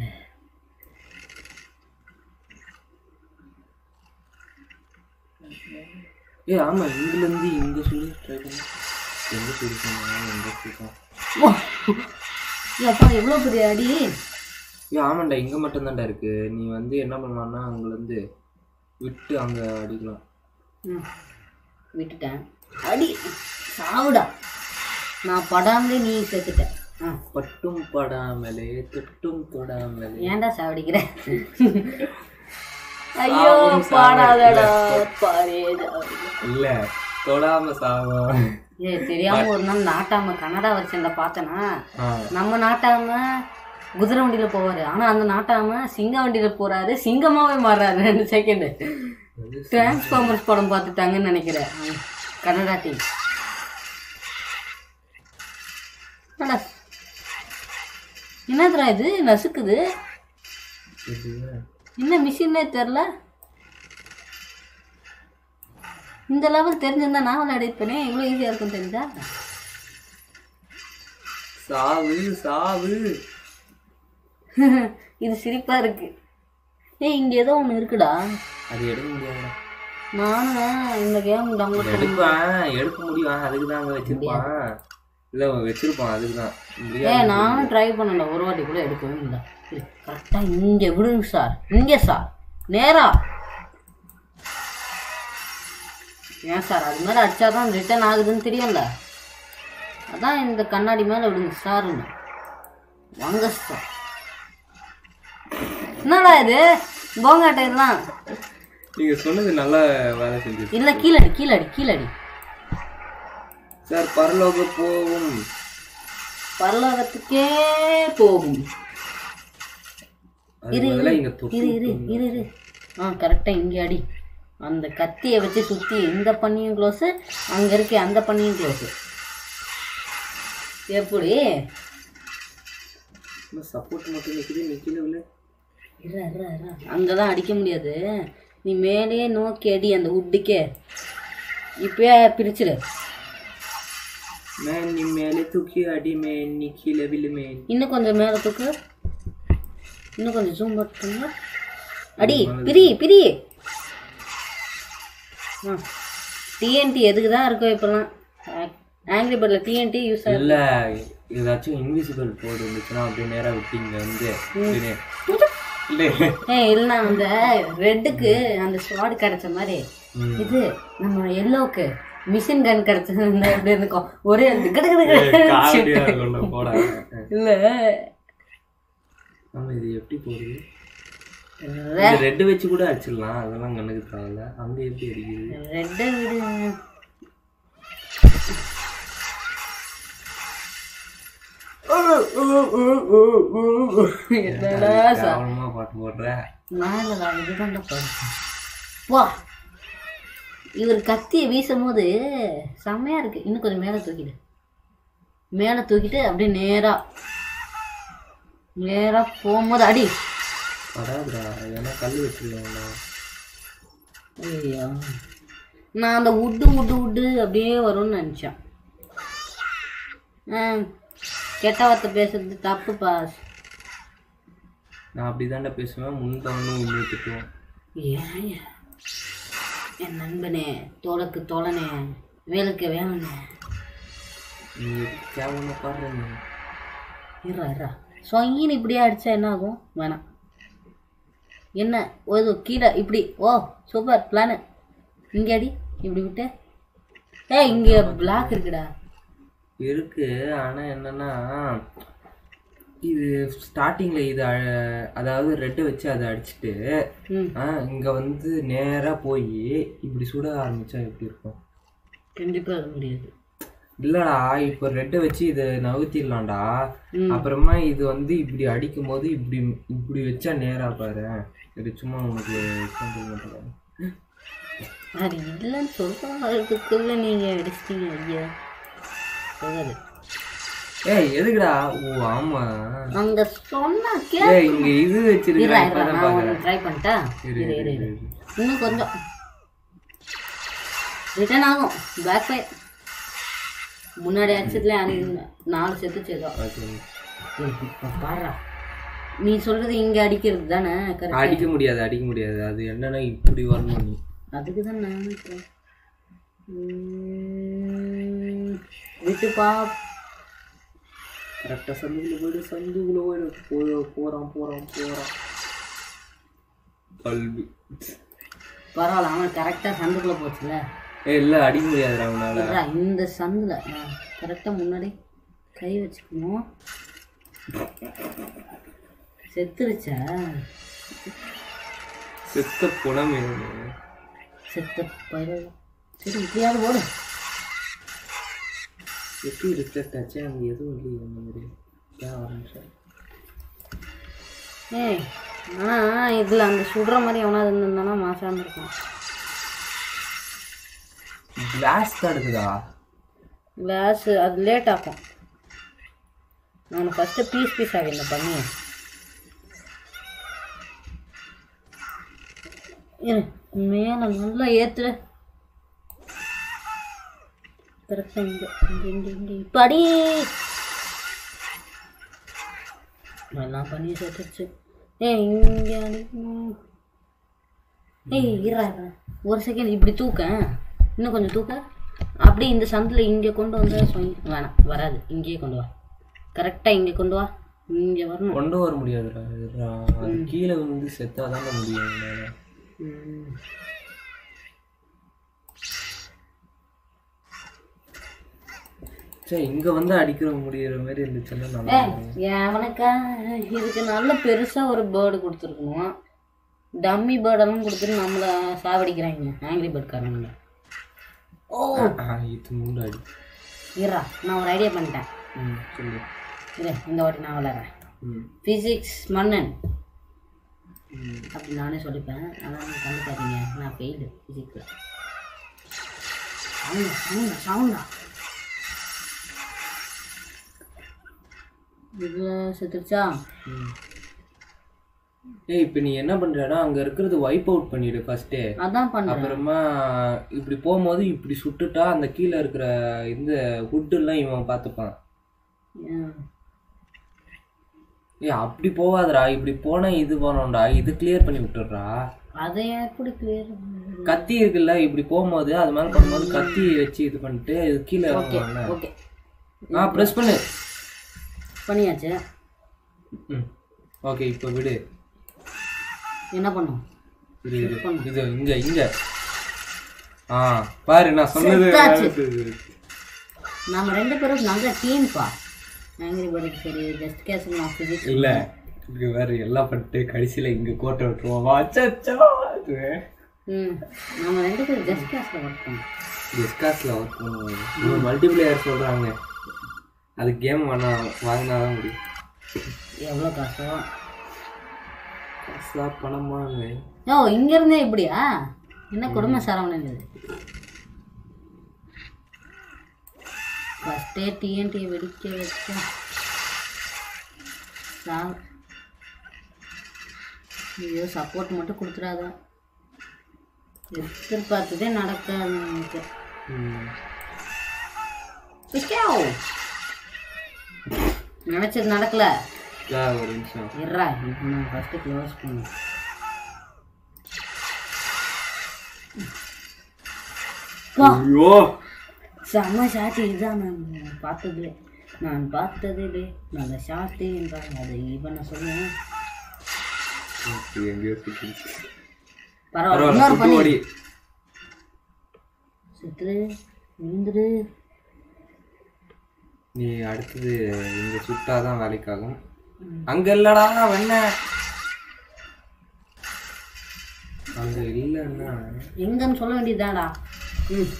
ஏ ஆமா இங்கில இருந்து இங்க சொல்லி ட்ரை பண்ண எங்க சொல்லிருக்காங்க எங்க சொல்லிருக்கான் ஓ! அப்பா எவ்வளோ பெரிய அடி ஏ ஆமாண்டா இங்க மட்டும் தான்டா இருக்கு நீ வந்து என்ன பண்ணலாம்னா அங்க இருந்து விட்டு அங்க அடிக்கலாம் ம், விட்டுட்டேன் அடி சாவுடா நான் படாமலே நீ செத்துட்டேன் ஆ பட்டும் படாமலே தொட்டும் தொடாமலே ஏன்டா சாவடிக்கிற ஐயோ பாடாதடா பாரே இல்ல தொடாம சாவம் ஏ தெரியாம ஒரு நாள் நாட்டாம கன்னடா வருஷன்ல பார்த்தனா ஆ, நம்ம நாட்டாம குதிரை வண்டியில போவாரு ஆனா அந்த நாட்டாம சிங்க வண்டியில போறாரு சிங்கமாவே மாறுறாரு ரெண்டு செகண்ட் டிரான்ஸ்ஃபார்மர்ஸ் படம் பார்த்துட்டாங்கன்னு நினைக்கிறேன் ம், கன்னடா டீம் என்னதுடா இது நசுக்குது இது என்ன மிஷினே தெரில இந்த லெவல் தெரிஞ்சிருந்தா நான் விளையாடிருப்பேனே இவ்வளோ ஈஸியாக இருக்கும் தெரிஞ்சா சாவு சாவு இது சிரிப்பா இருக்கு ஏய் இங்க ஏதோ ஒன்று இருக்குடா அது எடுக்க முடியாதுடா நானும் இந்த கேம் டவுன்லோட் பண்ணி எடுப்பான் எடுக்க முடியும் அதுக்கு தான் அங்க வச்சிருப்பான் இல்ல வச்சிருப்பான் அதுக்கு தான் ஏ நானும் ட்ரை பண்ணல ஒரு வாட்டி கூட எடுக்கவே இல்லை கரெக்டாக இங்கே விடுங்க சார் இங்கே சார் நேரா ஏன் சார் அது மேலே அடிச்சாதான் ரிட்டர்ன் ஆகுதுன்னு தெரியும்ல அதான் இந்த கண்ணாடி மேலே விடுங்க சாருன்னு வாங்க சார் என்னடா இது போங்காட்டை இதெல்லாம் நீங்க சொன்னது நல்லா வேலை செஞ்சு இல்லை கீழடி கீழடி கீழடி சார் பரலோக போகும் பரலோகத்துக்கே போகும் அது பதிலா இங்க தொட்டு இரு இரு இரு இரு ஆ கரெக்டாக இங்கே அடி அந்த கத்தியை வச்சு சுற்றி இந்த பண்ணியும் க்ளோஸு அங்கே இருக்க அந்த பண்ணியும் க்ளோஸு எப்படி சப்போர்ட் மட்டும் நிக்குது நிக்கல இல்ல இரு இரு இரு அங்கே தான் அடிக்க முடியாது நீ மேலேயே நோக்கி அடி அந்த உட்டுக்கே இப்பயே பிரிச்சிடு மேன் நீ மேலே தூக்கி அடி மேன் நீ கீழே விழு மேன் இன்னும் கொஞ்சம் மேலே தூக்கு இன்னும் கொஞ்சம் ஜூம் பண்ணுங்க அடி பிரி பிரி ஆ டிஎன்டி எதுக்கு தான் இருக்கோ இப்போலாம் ஆங்கிரி பேர்டில் டிஎன்டி யூஸ் ஆகுது இல்ல ஏதாச்சும் இன்விசிபிள் போர்டு இருந்துச்சுன்னா அப்படியே நேரா விட்டீங்க வந்து அப்படியே. இல்ல ஏய் இல்லைண்ணா அந்த ரெட்டுக்கு அந்த ஸ்வாட் கிடைச்ச மாதிரி ம். இது நம்ம எல்லோவுக்கு மிஷின் கன் கிடைச்சது எப்படி இருக்கும் ஒரே அந்த கிடு கிடு கிடு. காமெடியா இருக்கும் போட இல்ல ஆமா இது எப்படி போடுது இந்த ரெட் வச்சு கூட அடிச்சிடலாம் அதெல்லாம் கண்ணுக்கு தேவையில்ல அங்க எப்படி அடிக்குது ரெட்டை விடு என்னடா சா கேவலமா பாட்டு போடுற மேலே நான் இதுதான்டா படிச்சேன் வா இவர் கத்தியை வீசும் போது செம்மையா இருக்கு இன்னும் கொஞ்சம் மேலே தூக்கிடு மேலே தூக்கிட்டு அப்படியே நேரா நேரா போகும்போது அடி வராதுடா ஏன்னா கல் வச்சிருக்காங்களா ஐயோ நான் அந்த உட்டு உட்டு உட்டு அப்படியே வரும்னு நினச்சேன் ஆ கெட்ட வார்த்தை பேசுறது தப்பு பாஸ் நான் அப்படிதான்டா பேசுவேன் முன்தவனும் உண்மையை திட்டுவோம் ஏன் என் நண்பனே தோளுக்கு தோழனே வேலுக்கு வேலனே நீ கேவலமா பாடுற நீ இருறா இருறா சொங்கின்னு இப்படியே அடிச்சா என்ன ஆகும் வேணாம் என்ன ஒரு கீழே இப்படி ஓ சூப்பர் பிளானு இங்கே அடி இப்படி விட்டு ஏய் இங்கே பிளாக் இருக்குடா இருக்கு ஆனா என்னன்னா இது ஸ்டார்டிங்ல இது அ- அதாவது ரெட்டை வச்சு அதை அடிச்சுட்டு ம் ஆ, இங்க வந்து நேரா போய் இப்படி சுட ஆரம்பிச்சா எப்படி இருக்கும் கண்டிப்பாக அது முடியாது இல்லடா இப்போ ரெட்டை வச்சு இதை நவுத்திடலாம்டா ம். அப்புறமா இது வந்து இப்படி அடிக்கும் போது இப்படி இப்படி வச்சா நேரா பாரு இது சும்மா உனக்கு example மட்டும் தான். அது இல்லைன்னு சொல்கிறதுக்குள்ள நீங்கள் அடிச்சிட்டீங்க ஐயா போகாது ஏய் எதுக்குடா ஓ ஆமா அங்கே சொன்னா கே ஏய் இங்க இது இருடா வச்சிருக்கேன் இருடா நான் ஒன்று ட்ரை பண்ணிட்டா இரு, இரு இரு இரு, இரு இரு. இன்னும் கொஞ்சம் ரிட்டர்ன் ஆகும் பேக் ஃபயர் முன்னாடி அடிச்சதுல அன்னைக்கு நாலு செத்து ஏதோ ஓகே. இப்போ பாருடா நீ சொல்றது இங்க அடிக்கிறது தானே கரெக்ட் அடிக்க முடியாது அடிக்க முடியாது அது என்னன்னா இப்படி வரணும் நீ அதுக்கு தான் நான் நினைக்கிறேன். உம், விட்டுப்பா கரெக்டாக சந்துக்குள்ள போயிடு சந்துக்குள்ள போயிடு போ போகிறான் போகிறான் போகிறான் கல்வி பரவாயில்ல அவன் கரெக்டாக சந்துக்குள்ள போச்சுல ஏய் இல்லை அடிக்க முடியாதுடா அவனால இருடா, இந்த சந்தில் கரெக்டாக முன்னாடி கை வச்சுக்கணும் செத்துருச்சா செத்த புலம் செத்த பயிர சரி இப்படியாவது ஓடு எப்படி ரிஃப்ளெக்ட் ஆச்சு அங்கே எதுவும் இல்லையே அந்த மாதிரி ஏன் ஒரு நிமிஷம் ஏய் ஆனால் இதில் அந்த சுடுற மாதிரி எவனாவது இருந்திருந்தானா மாசாம இருக்கும் கிளாஸ் தான் இருக்குதா கிளாஸ் அது லேட் ஆகும் நான் ஃபஸ்ட்டு பீஸ் பீஸ் ஆகிருந்த பண்ணி இரு மேலே நல்லா ஏற்று கரெக்டாக இங்கே இங்கே இங்கே இங்கே இப்போ அடி எல்லாம் பண்ணி சேர்த்துச்சு ஏய் இங்கே அடிக்கணும் ஏய் இருடா இருடா. ஒரு செகண்ட் இப்படி தூக்க இன்னும் கொஞ்சம் தூக்க அப்படியே இந்த சந்தில் இங்கே கொண்டு வந்து சொய் வேணாம் வராது இங்கேயே கொண்டு வா கரெக்டாக இங்கே கொண்டு வா இங்கே வரணும் கொண்டு வர முடியாதுடா இதுடா. அது கீழே வந்து செத்தாதாங்க முடியும் என்னால. ம். சரி இங்க வந்து அடிக்கிற முடியிற மாதிரி இருந்துச்சுன்னா நல்லா ஏய் எவனுக்கா இதுக்கு நல்ல பெருசாக ஒரு பேர்டு கொடுத்துருக்கணும் டம்மி பேர்டெல்லாம் கொடுத்துட்டு நம்மளை சாவடிக்கிறாங்க ஆங்கிரி பேர்ட்காரங்க ஓ ஆ, இது முண்டு அடி இருடா நான் ஒரு ஐடியா பண்ணிட்டேன் ம் சொல்லு இரு இந்த வாட்டி நான் விளாட்றேன் ம் ஃபிசிக்ஸ் மன்னன் ம். அப்படி நானே சொல்லிப்பேன் ஆனால் நீ கண்டுக்காதீங்க நான் ஃபெயிலு ஃபிசிக்ஸில் சவுண்டா சவுண்டா சவுண்டா இதில் செத்துருச்சா ம். ஏய் இப்போ நீ என்ன பண்றடா அங்க இருக்கிறது வைப் அவுட் பண்ணிடு ஃபர்ஸ்டே அதான் பண்ணுறேன் அப்புறமா இப்படி போகும்போது இப்படி சுட்டுட்டா அந்த கீழே இருக்கிற இந்த wood எல்லாம் இவன் பார்த்துப்பான் ஏய் அப்படி போகாதடா இப்படி போனா இது பண்ணணும்டா இது கிளியர் பண்ணி விட்டுடுறா அதை எப்படி கிளியர் கத்தி இருக்குல்ல இப்படி போகும்போது அது மேல பண்ணும்போது கத்தி வச்சு இது பண்ணிட்டு இது கீழே ஓகே இறங்குவாங்கல்ல ஓகே ஆ ப்ரெஸ் பண்ணு பண்ணியாச்சு ம் ஓகே இப்போ விடு என்ன பண்ணோம் இது இது இது இங்க இங்க ஆ பாரு நான் சொன்னது செத்தாச்சு. நடக்குது. நாம ரெண்டு பேரும் நல்ல டீம்ப்பா ஆங்கிரி பேர்டுக்கு சரி ஜஸ்ட் கேஸ் நான் ஃபிசிக்ஸ் இல்ல இங்க வேற எல்லாம் பண்ணிட்டு கடைசியில இங்க கோட்டை விட்டுருவோம் அச்சச்சோ அது ம் நாம ரெண்டு பேரும் ஜஸ்ட் கேஸில் ஒர்க் பண்ணோம் டிஸ்காஸ்ல ஒர்க் பண்ணுவாங்க இவங்க மல்டிபிளேயர் சொல்றாங்க அது கேம் வேணா வாங்கினாதான் முடியும் எவ்வளோ காசோ காசா பணமாங்க ஓ இங்கேருந்தே இப்படியா என்ன குடும்ப சரவணன் இது ஃபஸ்ட்டே டிஎன்டி வெடிக்க வச்ச சா ஐயோ சப்போர்ட் மட்டும் கொடுத்துடாத எதிர்பார்த்ததே நடக்காது எனக்கு ம். பிக்காவ். நினைச்சது நடக்கல இதா ஒரு நிமிஷம் இருறா இப்போ நான் ஃபஸ்ட்டு க்ளோஸ் பண்ணேன் பா ஐயோ செம்ம ஷாட் இதுதான் நான் பார்த்தது நான் பார்த்ததிலே நல்ல ஷாட்டு என்றால் அதை இவனை சொல்லுவேன் இது எங்கேயோ சுத்திடுச்சு. பரவாயில்ல பரவாயில்ல இன்னொரு சுத்து பண்ணி ஓடி சுத்துரு விழுந்துரு நீ அடுத்தது இங்க சுட்டாதான் வேலைக்காகும் அங்க இல்லடா வெண்ண அங்க இல்லன்னா எங்கன்னு சொல்ல வேண்டியதுதான்டா ம்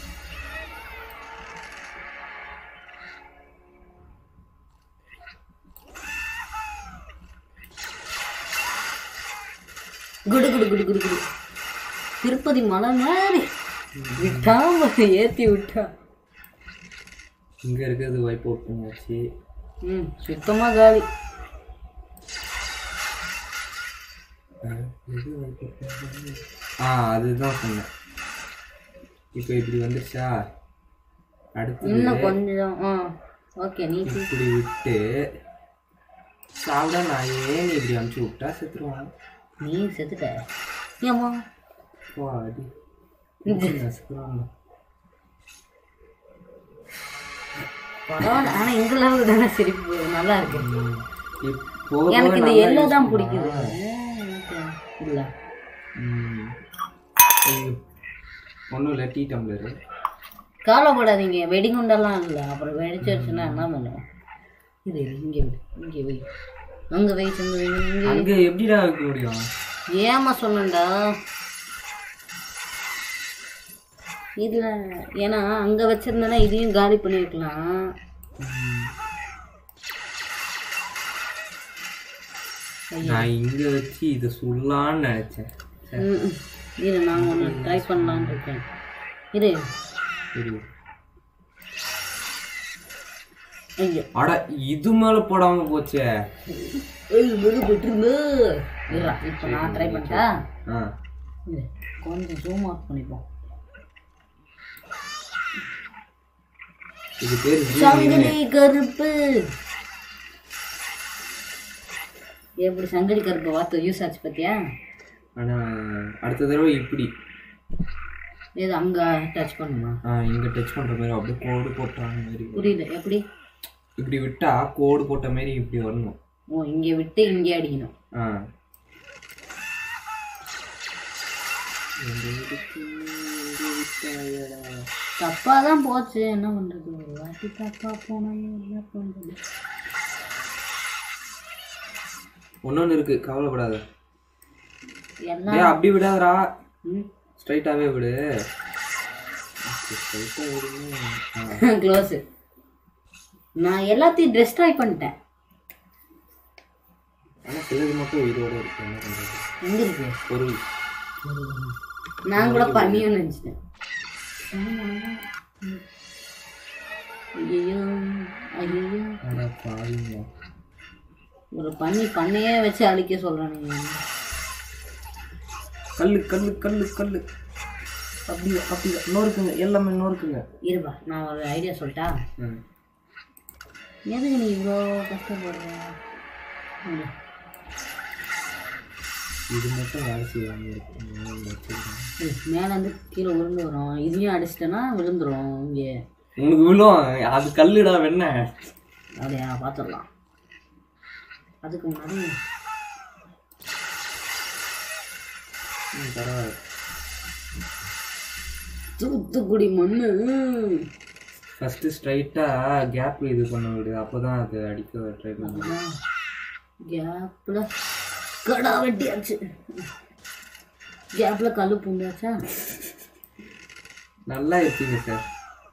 குடு குடு குடு குடு குடு திருப்பதி மலை மாதிரி விட்டாம ஏத்தி விட்டா இங்க இருக்கிறது வைப் அவுட் பண்ணியாச்சு ம் சுத்தமா காலி அஹ், எது wipe out பண்ணது? ஆ அதுதான் சொன்னேன் இப்போ இப்படி வந்துருச்சா அடுத்தது இன்னும் கொஞ்சம் ஆ ஓகே நீ சி- இப்படி விட்டு சாப்பிட நான் ஏன் நீ இப்படி அனுப்பிச்சு விட்டா செத்துருவான் நீ செத்துட்ட ஏம்மா வா அடி நசுக்குறாங்க பரவாயில்ல ஆனா இந்த அளவுக்கு தானே சிரிப்பு நல்லா இருக்கு இப்போ எனக்கு இந்த எல்லோ தான் பிடிக்குது இல்ல ஒன்றும் இல்லை டீ டம்ளரு கவலைப்படாதீங்க வெடிகுண்டெல்லாம் இல்லை அப்புறம் வெடிச்சிருச்சுன்னா என்ன பண்ணுவோம் இது இது, இங்கே வை இங்கே வை அங்கே வை இங்கே வை இங்கே வை. அங்கே எப்படிடா வைக்க முடியும் ஏமா சொன்னேன்டா இதுல ஏன்னா அங்க வச்சிருந்தேன்னா இதையும் காலி பண்ணிருக்கலாம் நான் இங்கே வச்சு இதை சொல்லலான்னு நினச்சேன் ம், ம். இரு நான் ஒன்று ட்ரை பண்ணலான்னு இருக்கேன் இரு சரி ஐயோ அட இது மேலே போடாமல் போச்சே ஏய் விடு விட்டுருந்து இருடா இப்போ நான் ட்ரை பண்ணிட்டா ஆ இரு கொஞ்சம் ஜூம் அவுட் பண்ணிப்போம் இது பேர் சங்கிலி கருப்பு எப்படி சங்கிலி கருப்பு வார்த்தை யூஸ் ஆச்சு பார்த்தியா ஆனால் அடுத்த தடவை இப்படி இது அங்கே டச் பண்ணுமா ஆ இங்கே டச் பண்ணுற மாதிரி அப்படியே கோடு போட்டாங்க மாதிரி புரியல எப்படி இப்படி விட்டா கோடு போட்ட மாதிரி இப்படி வரணும் ஓ இங்கே விட்டு இங்கே அடிக்கணும் ஆ தப்பாக தான் போச்சு என்ன பண்ணுறது ஒரு வாட்டி தப்பாக போனால் என்ன பண்ணுறது ஒன்னொன்று இருக்கு கவலைப்படாத எல்லாம் ஏய் அப்படி விடாதடா ம் ஸ்ட்ரைட்டாகவே விடு ஸ்ட்ரைட்டாக விடுங்க க்ளோஸு நான் எல்லாத்தையும் ட்ரெஸ் ட்ரை பண்ணிட்டேன் ஆனால் சிலது மட்டும் உயிரோட இருக்கு என்ன பண்ணுறது எங்கே இருக்கு பொருள் நான் கூட பண்ணியும் நினச்சிட்டேன் ஐயோ ஐயோ அட பாருங்க ஒரு பண்ணி பண்ணையே வச்சு அழிக்க சொல்கிறேன் நீங்கள் கல்லு கல்லு கல்லு கல்லு அப்படி அப்படி நொறுக்குங்க எல்லாமே நொறுக்குங்க இருப்பா நான் ஒரு ஐடியா சொல்லிட்டா ம் எதுக்கு நீ இவ்வளோ கஷ்டப்படுற இரு. இது மட்டும் வேலை செய்யாமல் இருக்கு வச்சுருக்கேன் இரு, மேல இருந்து கீழே உருண்டு வரும் இதையும் அடிச்சிட்டேன்னா விழுந்துரும் இங்கே உனக்கு விழும் அது கல்லுடா வெண்ண அப்படியா பார்த்துடலாம் அதுக்கு முன்னாடி ம் பரவாயில்ல தூத்துக்குடி மண்ணு ஃபஸ்ட்டு ஸ்ட்ரைட்டாக கேப் இது பண்ண விடு அப்போ தான் அது அடிக்க ட்ரை பண்ணுவேன் கேப்பில் கடா வெட்டியாச்சு கேப்பில் கல் பூண்டாச்சா நல்லா இருக்கீங்க சார்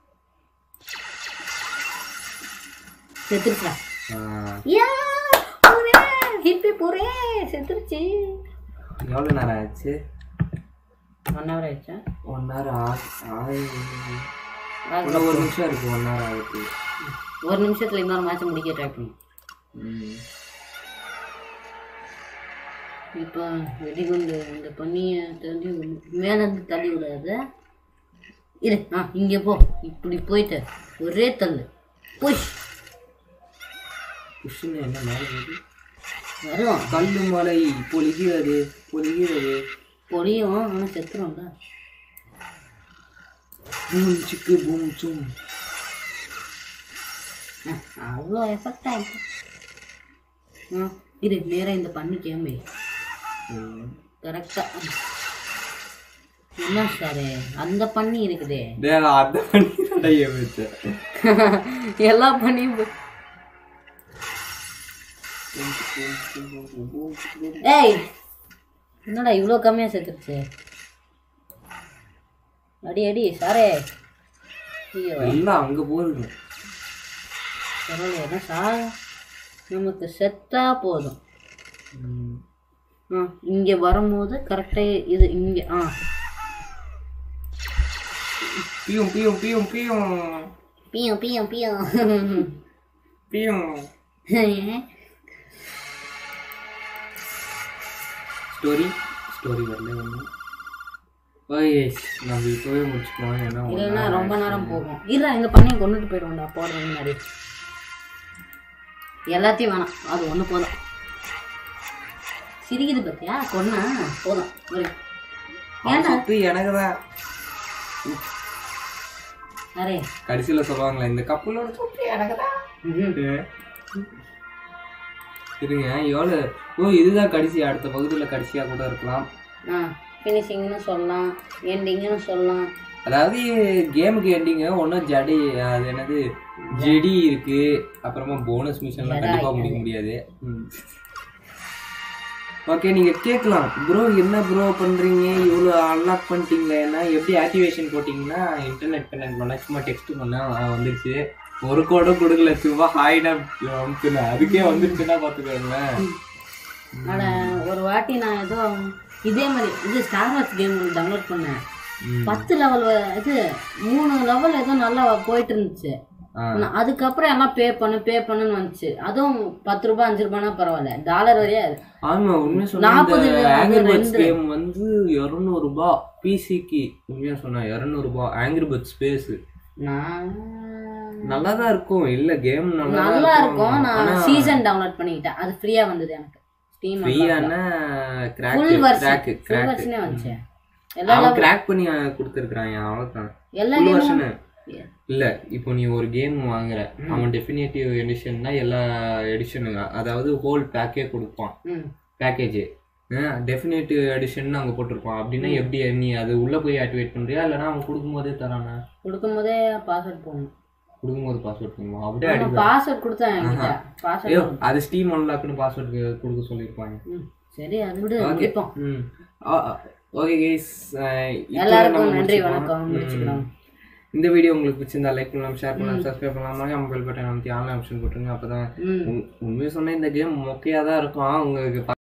செத்துருச்சா ஆ, யா போரே ஹிப்பி போரே செத்துருச்சு எவ்வளோ நேரம் ஆச்சு ஒன் ஹவர் ஆயிடுச்சா ஒன் ஹவர் ஆகி இன்னும் ஒரு நிமிஷம் இருக்கு ஒன் ஹவர் ஆகுது ஒரு நிமிஷத்தில் இன்னொரு மேட்ச் முடிக்க ட்ரை பண்ணு ம் இப்போ வெடிகுண்டு இந்த பண்ணியை தள்ளி மேலேருந்து தள்ளி விடாத இரு ஆ இங்கே போ இப்படி போயிட்டு ஒரே தள்ளு புஷ் புஷ்ஷுன்னு என்ன மேலே வருது வரும் கல்லு மலை பொலிகிறது பொலிகிறது பொடியும் ஆனால் செத்துரும்ல பூம் சிக்கு பூம் சும் அவ்வளோ எஃபெக்ட் ஆகிடும் ஆ இரு நேராக இந்த பண்ணி கேம்பி கரெக்டாக என்ன சார் அந்த பண்ணி இருக்குதே டேய், நான் அந்த பண்ணி டைய வச்சேன் எல்லா பண்ணியும் போய் ஏய் என்னடா இவ்வளோ கம்மியாக சேர்த்துருச்சு அடி அடி சாரே ஐயோ எல்லாம் அங்க போகுது பரவாயில்ல என்ன சா நமக்கு செத்தா போதும் ம். ஆ இங்கே வரும்போது கரெக்டாக இது இங்கே ஆ பியும் பியும் பியும் பியும் பியும் பியும் பியும் பியும் ஸ்டோரி ஸ்டோரி வரல ஒன்று ஓகே நம்ம இப்போவே முடிச்சுக்கலாம் ஏன்னா ஒரு இல்லைன்னா நாள் ரொம்ப நேரம் போகும் இல்லை எங்கள் பண்ணி கொண்டுட்டு போயிடுவோம்டா போடுறது முன்னாடி எல்லாத்தையும் வேணாம் அது ஒன்று போதும் சிரிக்குது பார்த்தியா கொன்னா போதும் ஒரு ஏன்டா சுத்து எனக்கு தான் அரே கடைசியில் சொல்லுவாங்களே இந்த கப்பலோட சுத்து எனக்கு தான் ம்ஹும். இருங்க எவ்வளோ ஓ இதுதான் கடைசி அடுத்த பகுதியில் கடைசியாக கூட இருக்கலாம் ஆ ஃபினிஷிங்னு சொல்லலாம் எண்டிங்னு சொல்லலாம் அதாவது கேமுக்கு எண்டிங்க ஒன்றும் ஜடி அது என்னது ஜெடி இருக்கு அப்புறமா போனஸ் மிஷன்லாம் கண்டிப்பாக முடிக்க முடியாது ஓகே நீங்கள் கேட்கலாம் ப்ரோ என்ன ப்ரோ பண்ணுறீங்க இவ்வளோ அன்லாக் பண்ணிட்டீங்களே என்ன எப்படி ஆக்டிவேஷன் போட்டிங்கன்னா இன்டர்நெட் கனெக்ட் பண்ண சும்மா டெக்ஸ்ட் பண்ண வந்துருச்சு ஒரு கோடும் கொடுக்கல சும்மா ஹாய்னா அமுக்குனேன் அதுக்கே வந்துருச்சுன்னா பார்த்துக்கோங்களேன் ஆனா ஒரு வாட்டி நான் ஏதோ இதே மாதிரி இது ஸ்டார் வாட்ச் கேம் டவுன்லோட் பண்ணேன் ம். பத்து லெவல் இது மூணு லெவல் ஏதோ நல்லா போயிட்டு இருந்துச்சு ஆ. நான் அதுக்கப்புறம் எல்லாம் பே பண்ணு பே பண்ணுன்னு வந்துச்சு அதுவும் பத்து ரூபாய் அஞ்சு ரூபாய்னா பரவாயில்ல டாலர் வரையா அது ஆமா உண்மையா சொன்னா நாற்பது இந்த அது ஆங்கிரி பேர்ட்ஸ் ரெண்டு. கேம் வந்து இரநூறு ரூபாய் பிசிக்கு உண்மையா சொன்னா இரநூறு ரூபாய் ஆங்கிரி பேர்ட் ஸ்பேஸ் நான் நல்லா தான் இருக்கும் இல்ல கேம் நல்லா நல்லா இருக்கும் நான் சீசன் டவுன்லோட் பண்ணிக்கிட்டேன் அது ஃப்ரீயா வந்தது எனக்கு ஸ்டீம் ஃப்ரீயான crack full version crack full crack வருஷனே வந்துச்சு எல்லா அவன் கிராக் பண்ணி கொடுத்துருக்கான் அவ்வளவுதான் எல்லா ஃபுல் கேமும் வருஷனு இல்ல இப்போ நீ ஒரு கேம் வாங்குற அவன் டெஃபினேட்டிவ் எடிஷன்னா எல்லா எடிஷனுங்க அதாவது ஹோல் பேக்கே கொடுப்பான் ம் பேக்கேஜ் டெஃபினேட்டிவ் எடிஷன் அங்கே போட்டிருப்பான் அப்படின்னா எப்படி நீ அது உள்ளே போய் ஆக்டிவேட் பண்ணுறியா இல்லைனா அவன் கொடுக்கும்போதே தரானா கொடுக்கும்போதே பாஸ்வேர்ட் போடணும் கொடுக்கும்போது பாஸ்வேர்ட் பண்ணுவான் அப்படியே ஆமா அடி பாஸ்வேர்ட் கொடுத்தேன் என்கிட்ட ஐயோ பாஸ்வேர்ட் அது ஸ்டீம் அன்லாக்னு பாஸ்வேர்ட் கொடுக்க சொல்லியிருப்பாங்க ம் சரி அது விடு ஓகே முடிப்போம் ம் ஓகே கைஸ் எல்லாருக்கும் நன்றி வணக்கம் முடிச்சுக்கலாம் இந்த வீடியோ உங்களுக்கு பிடிச்சிருந்தா லைக் பண்ணலாம் ஷேர் பண்ணலாம் சப்ஸ்கிரைப் பண்ணலாம் மறக்காம பெல் பட்டன் அமைத்தி ஆன்லைன் ஆப்ஷன் போட்டுருங்க அப்போ தான் ம் உண்மையை சொன்னால் இந்த கேம் மொக்கையாக தான் இருக்கும் உங்களுக்கு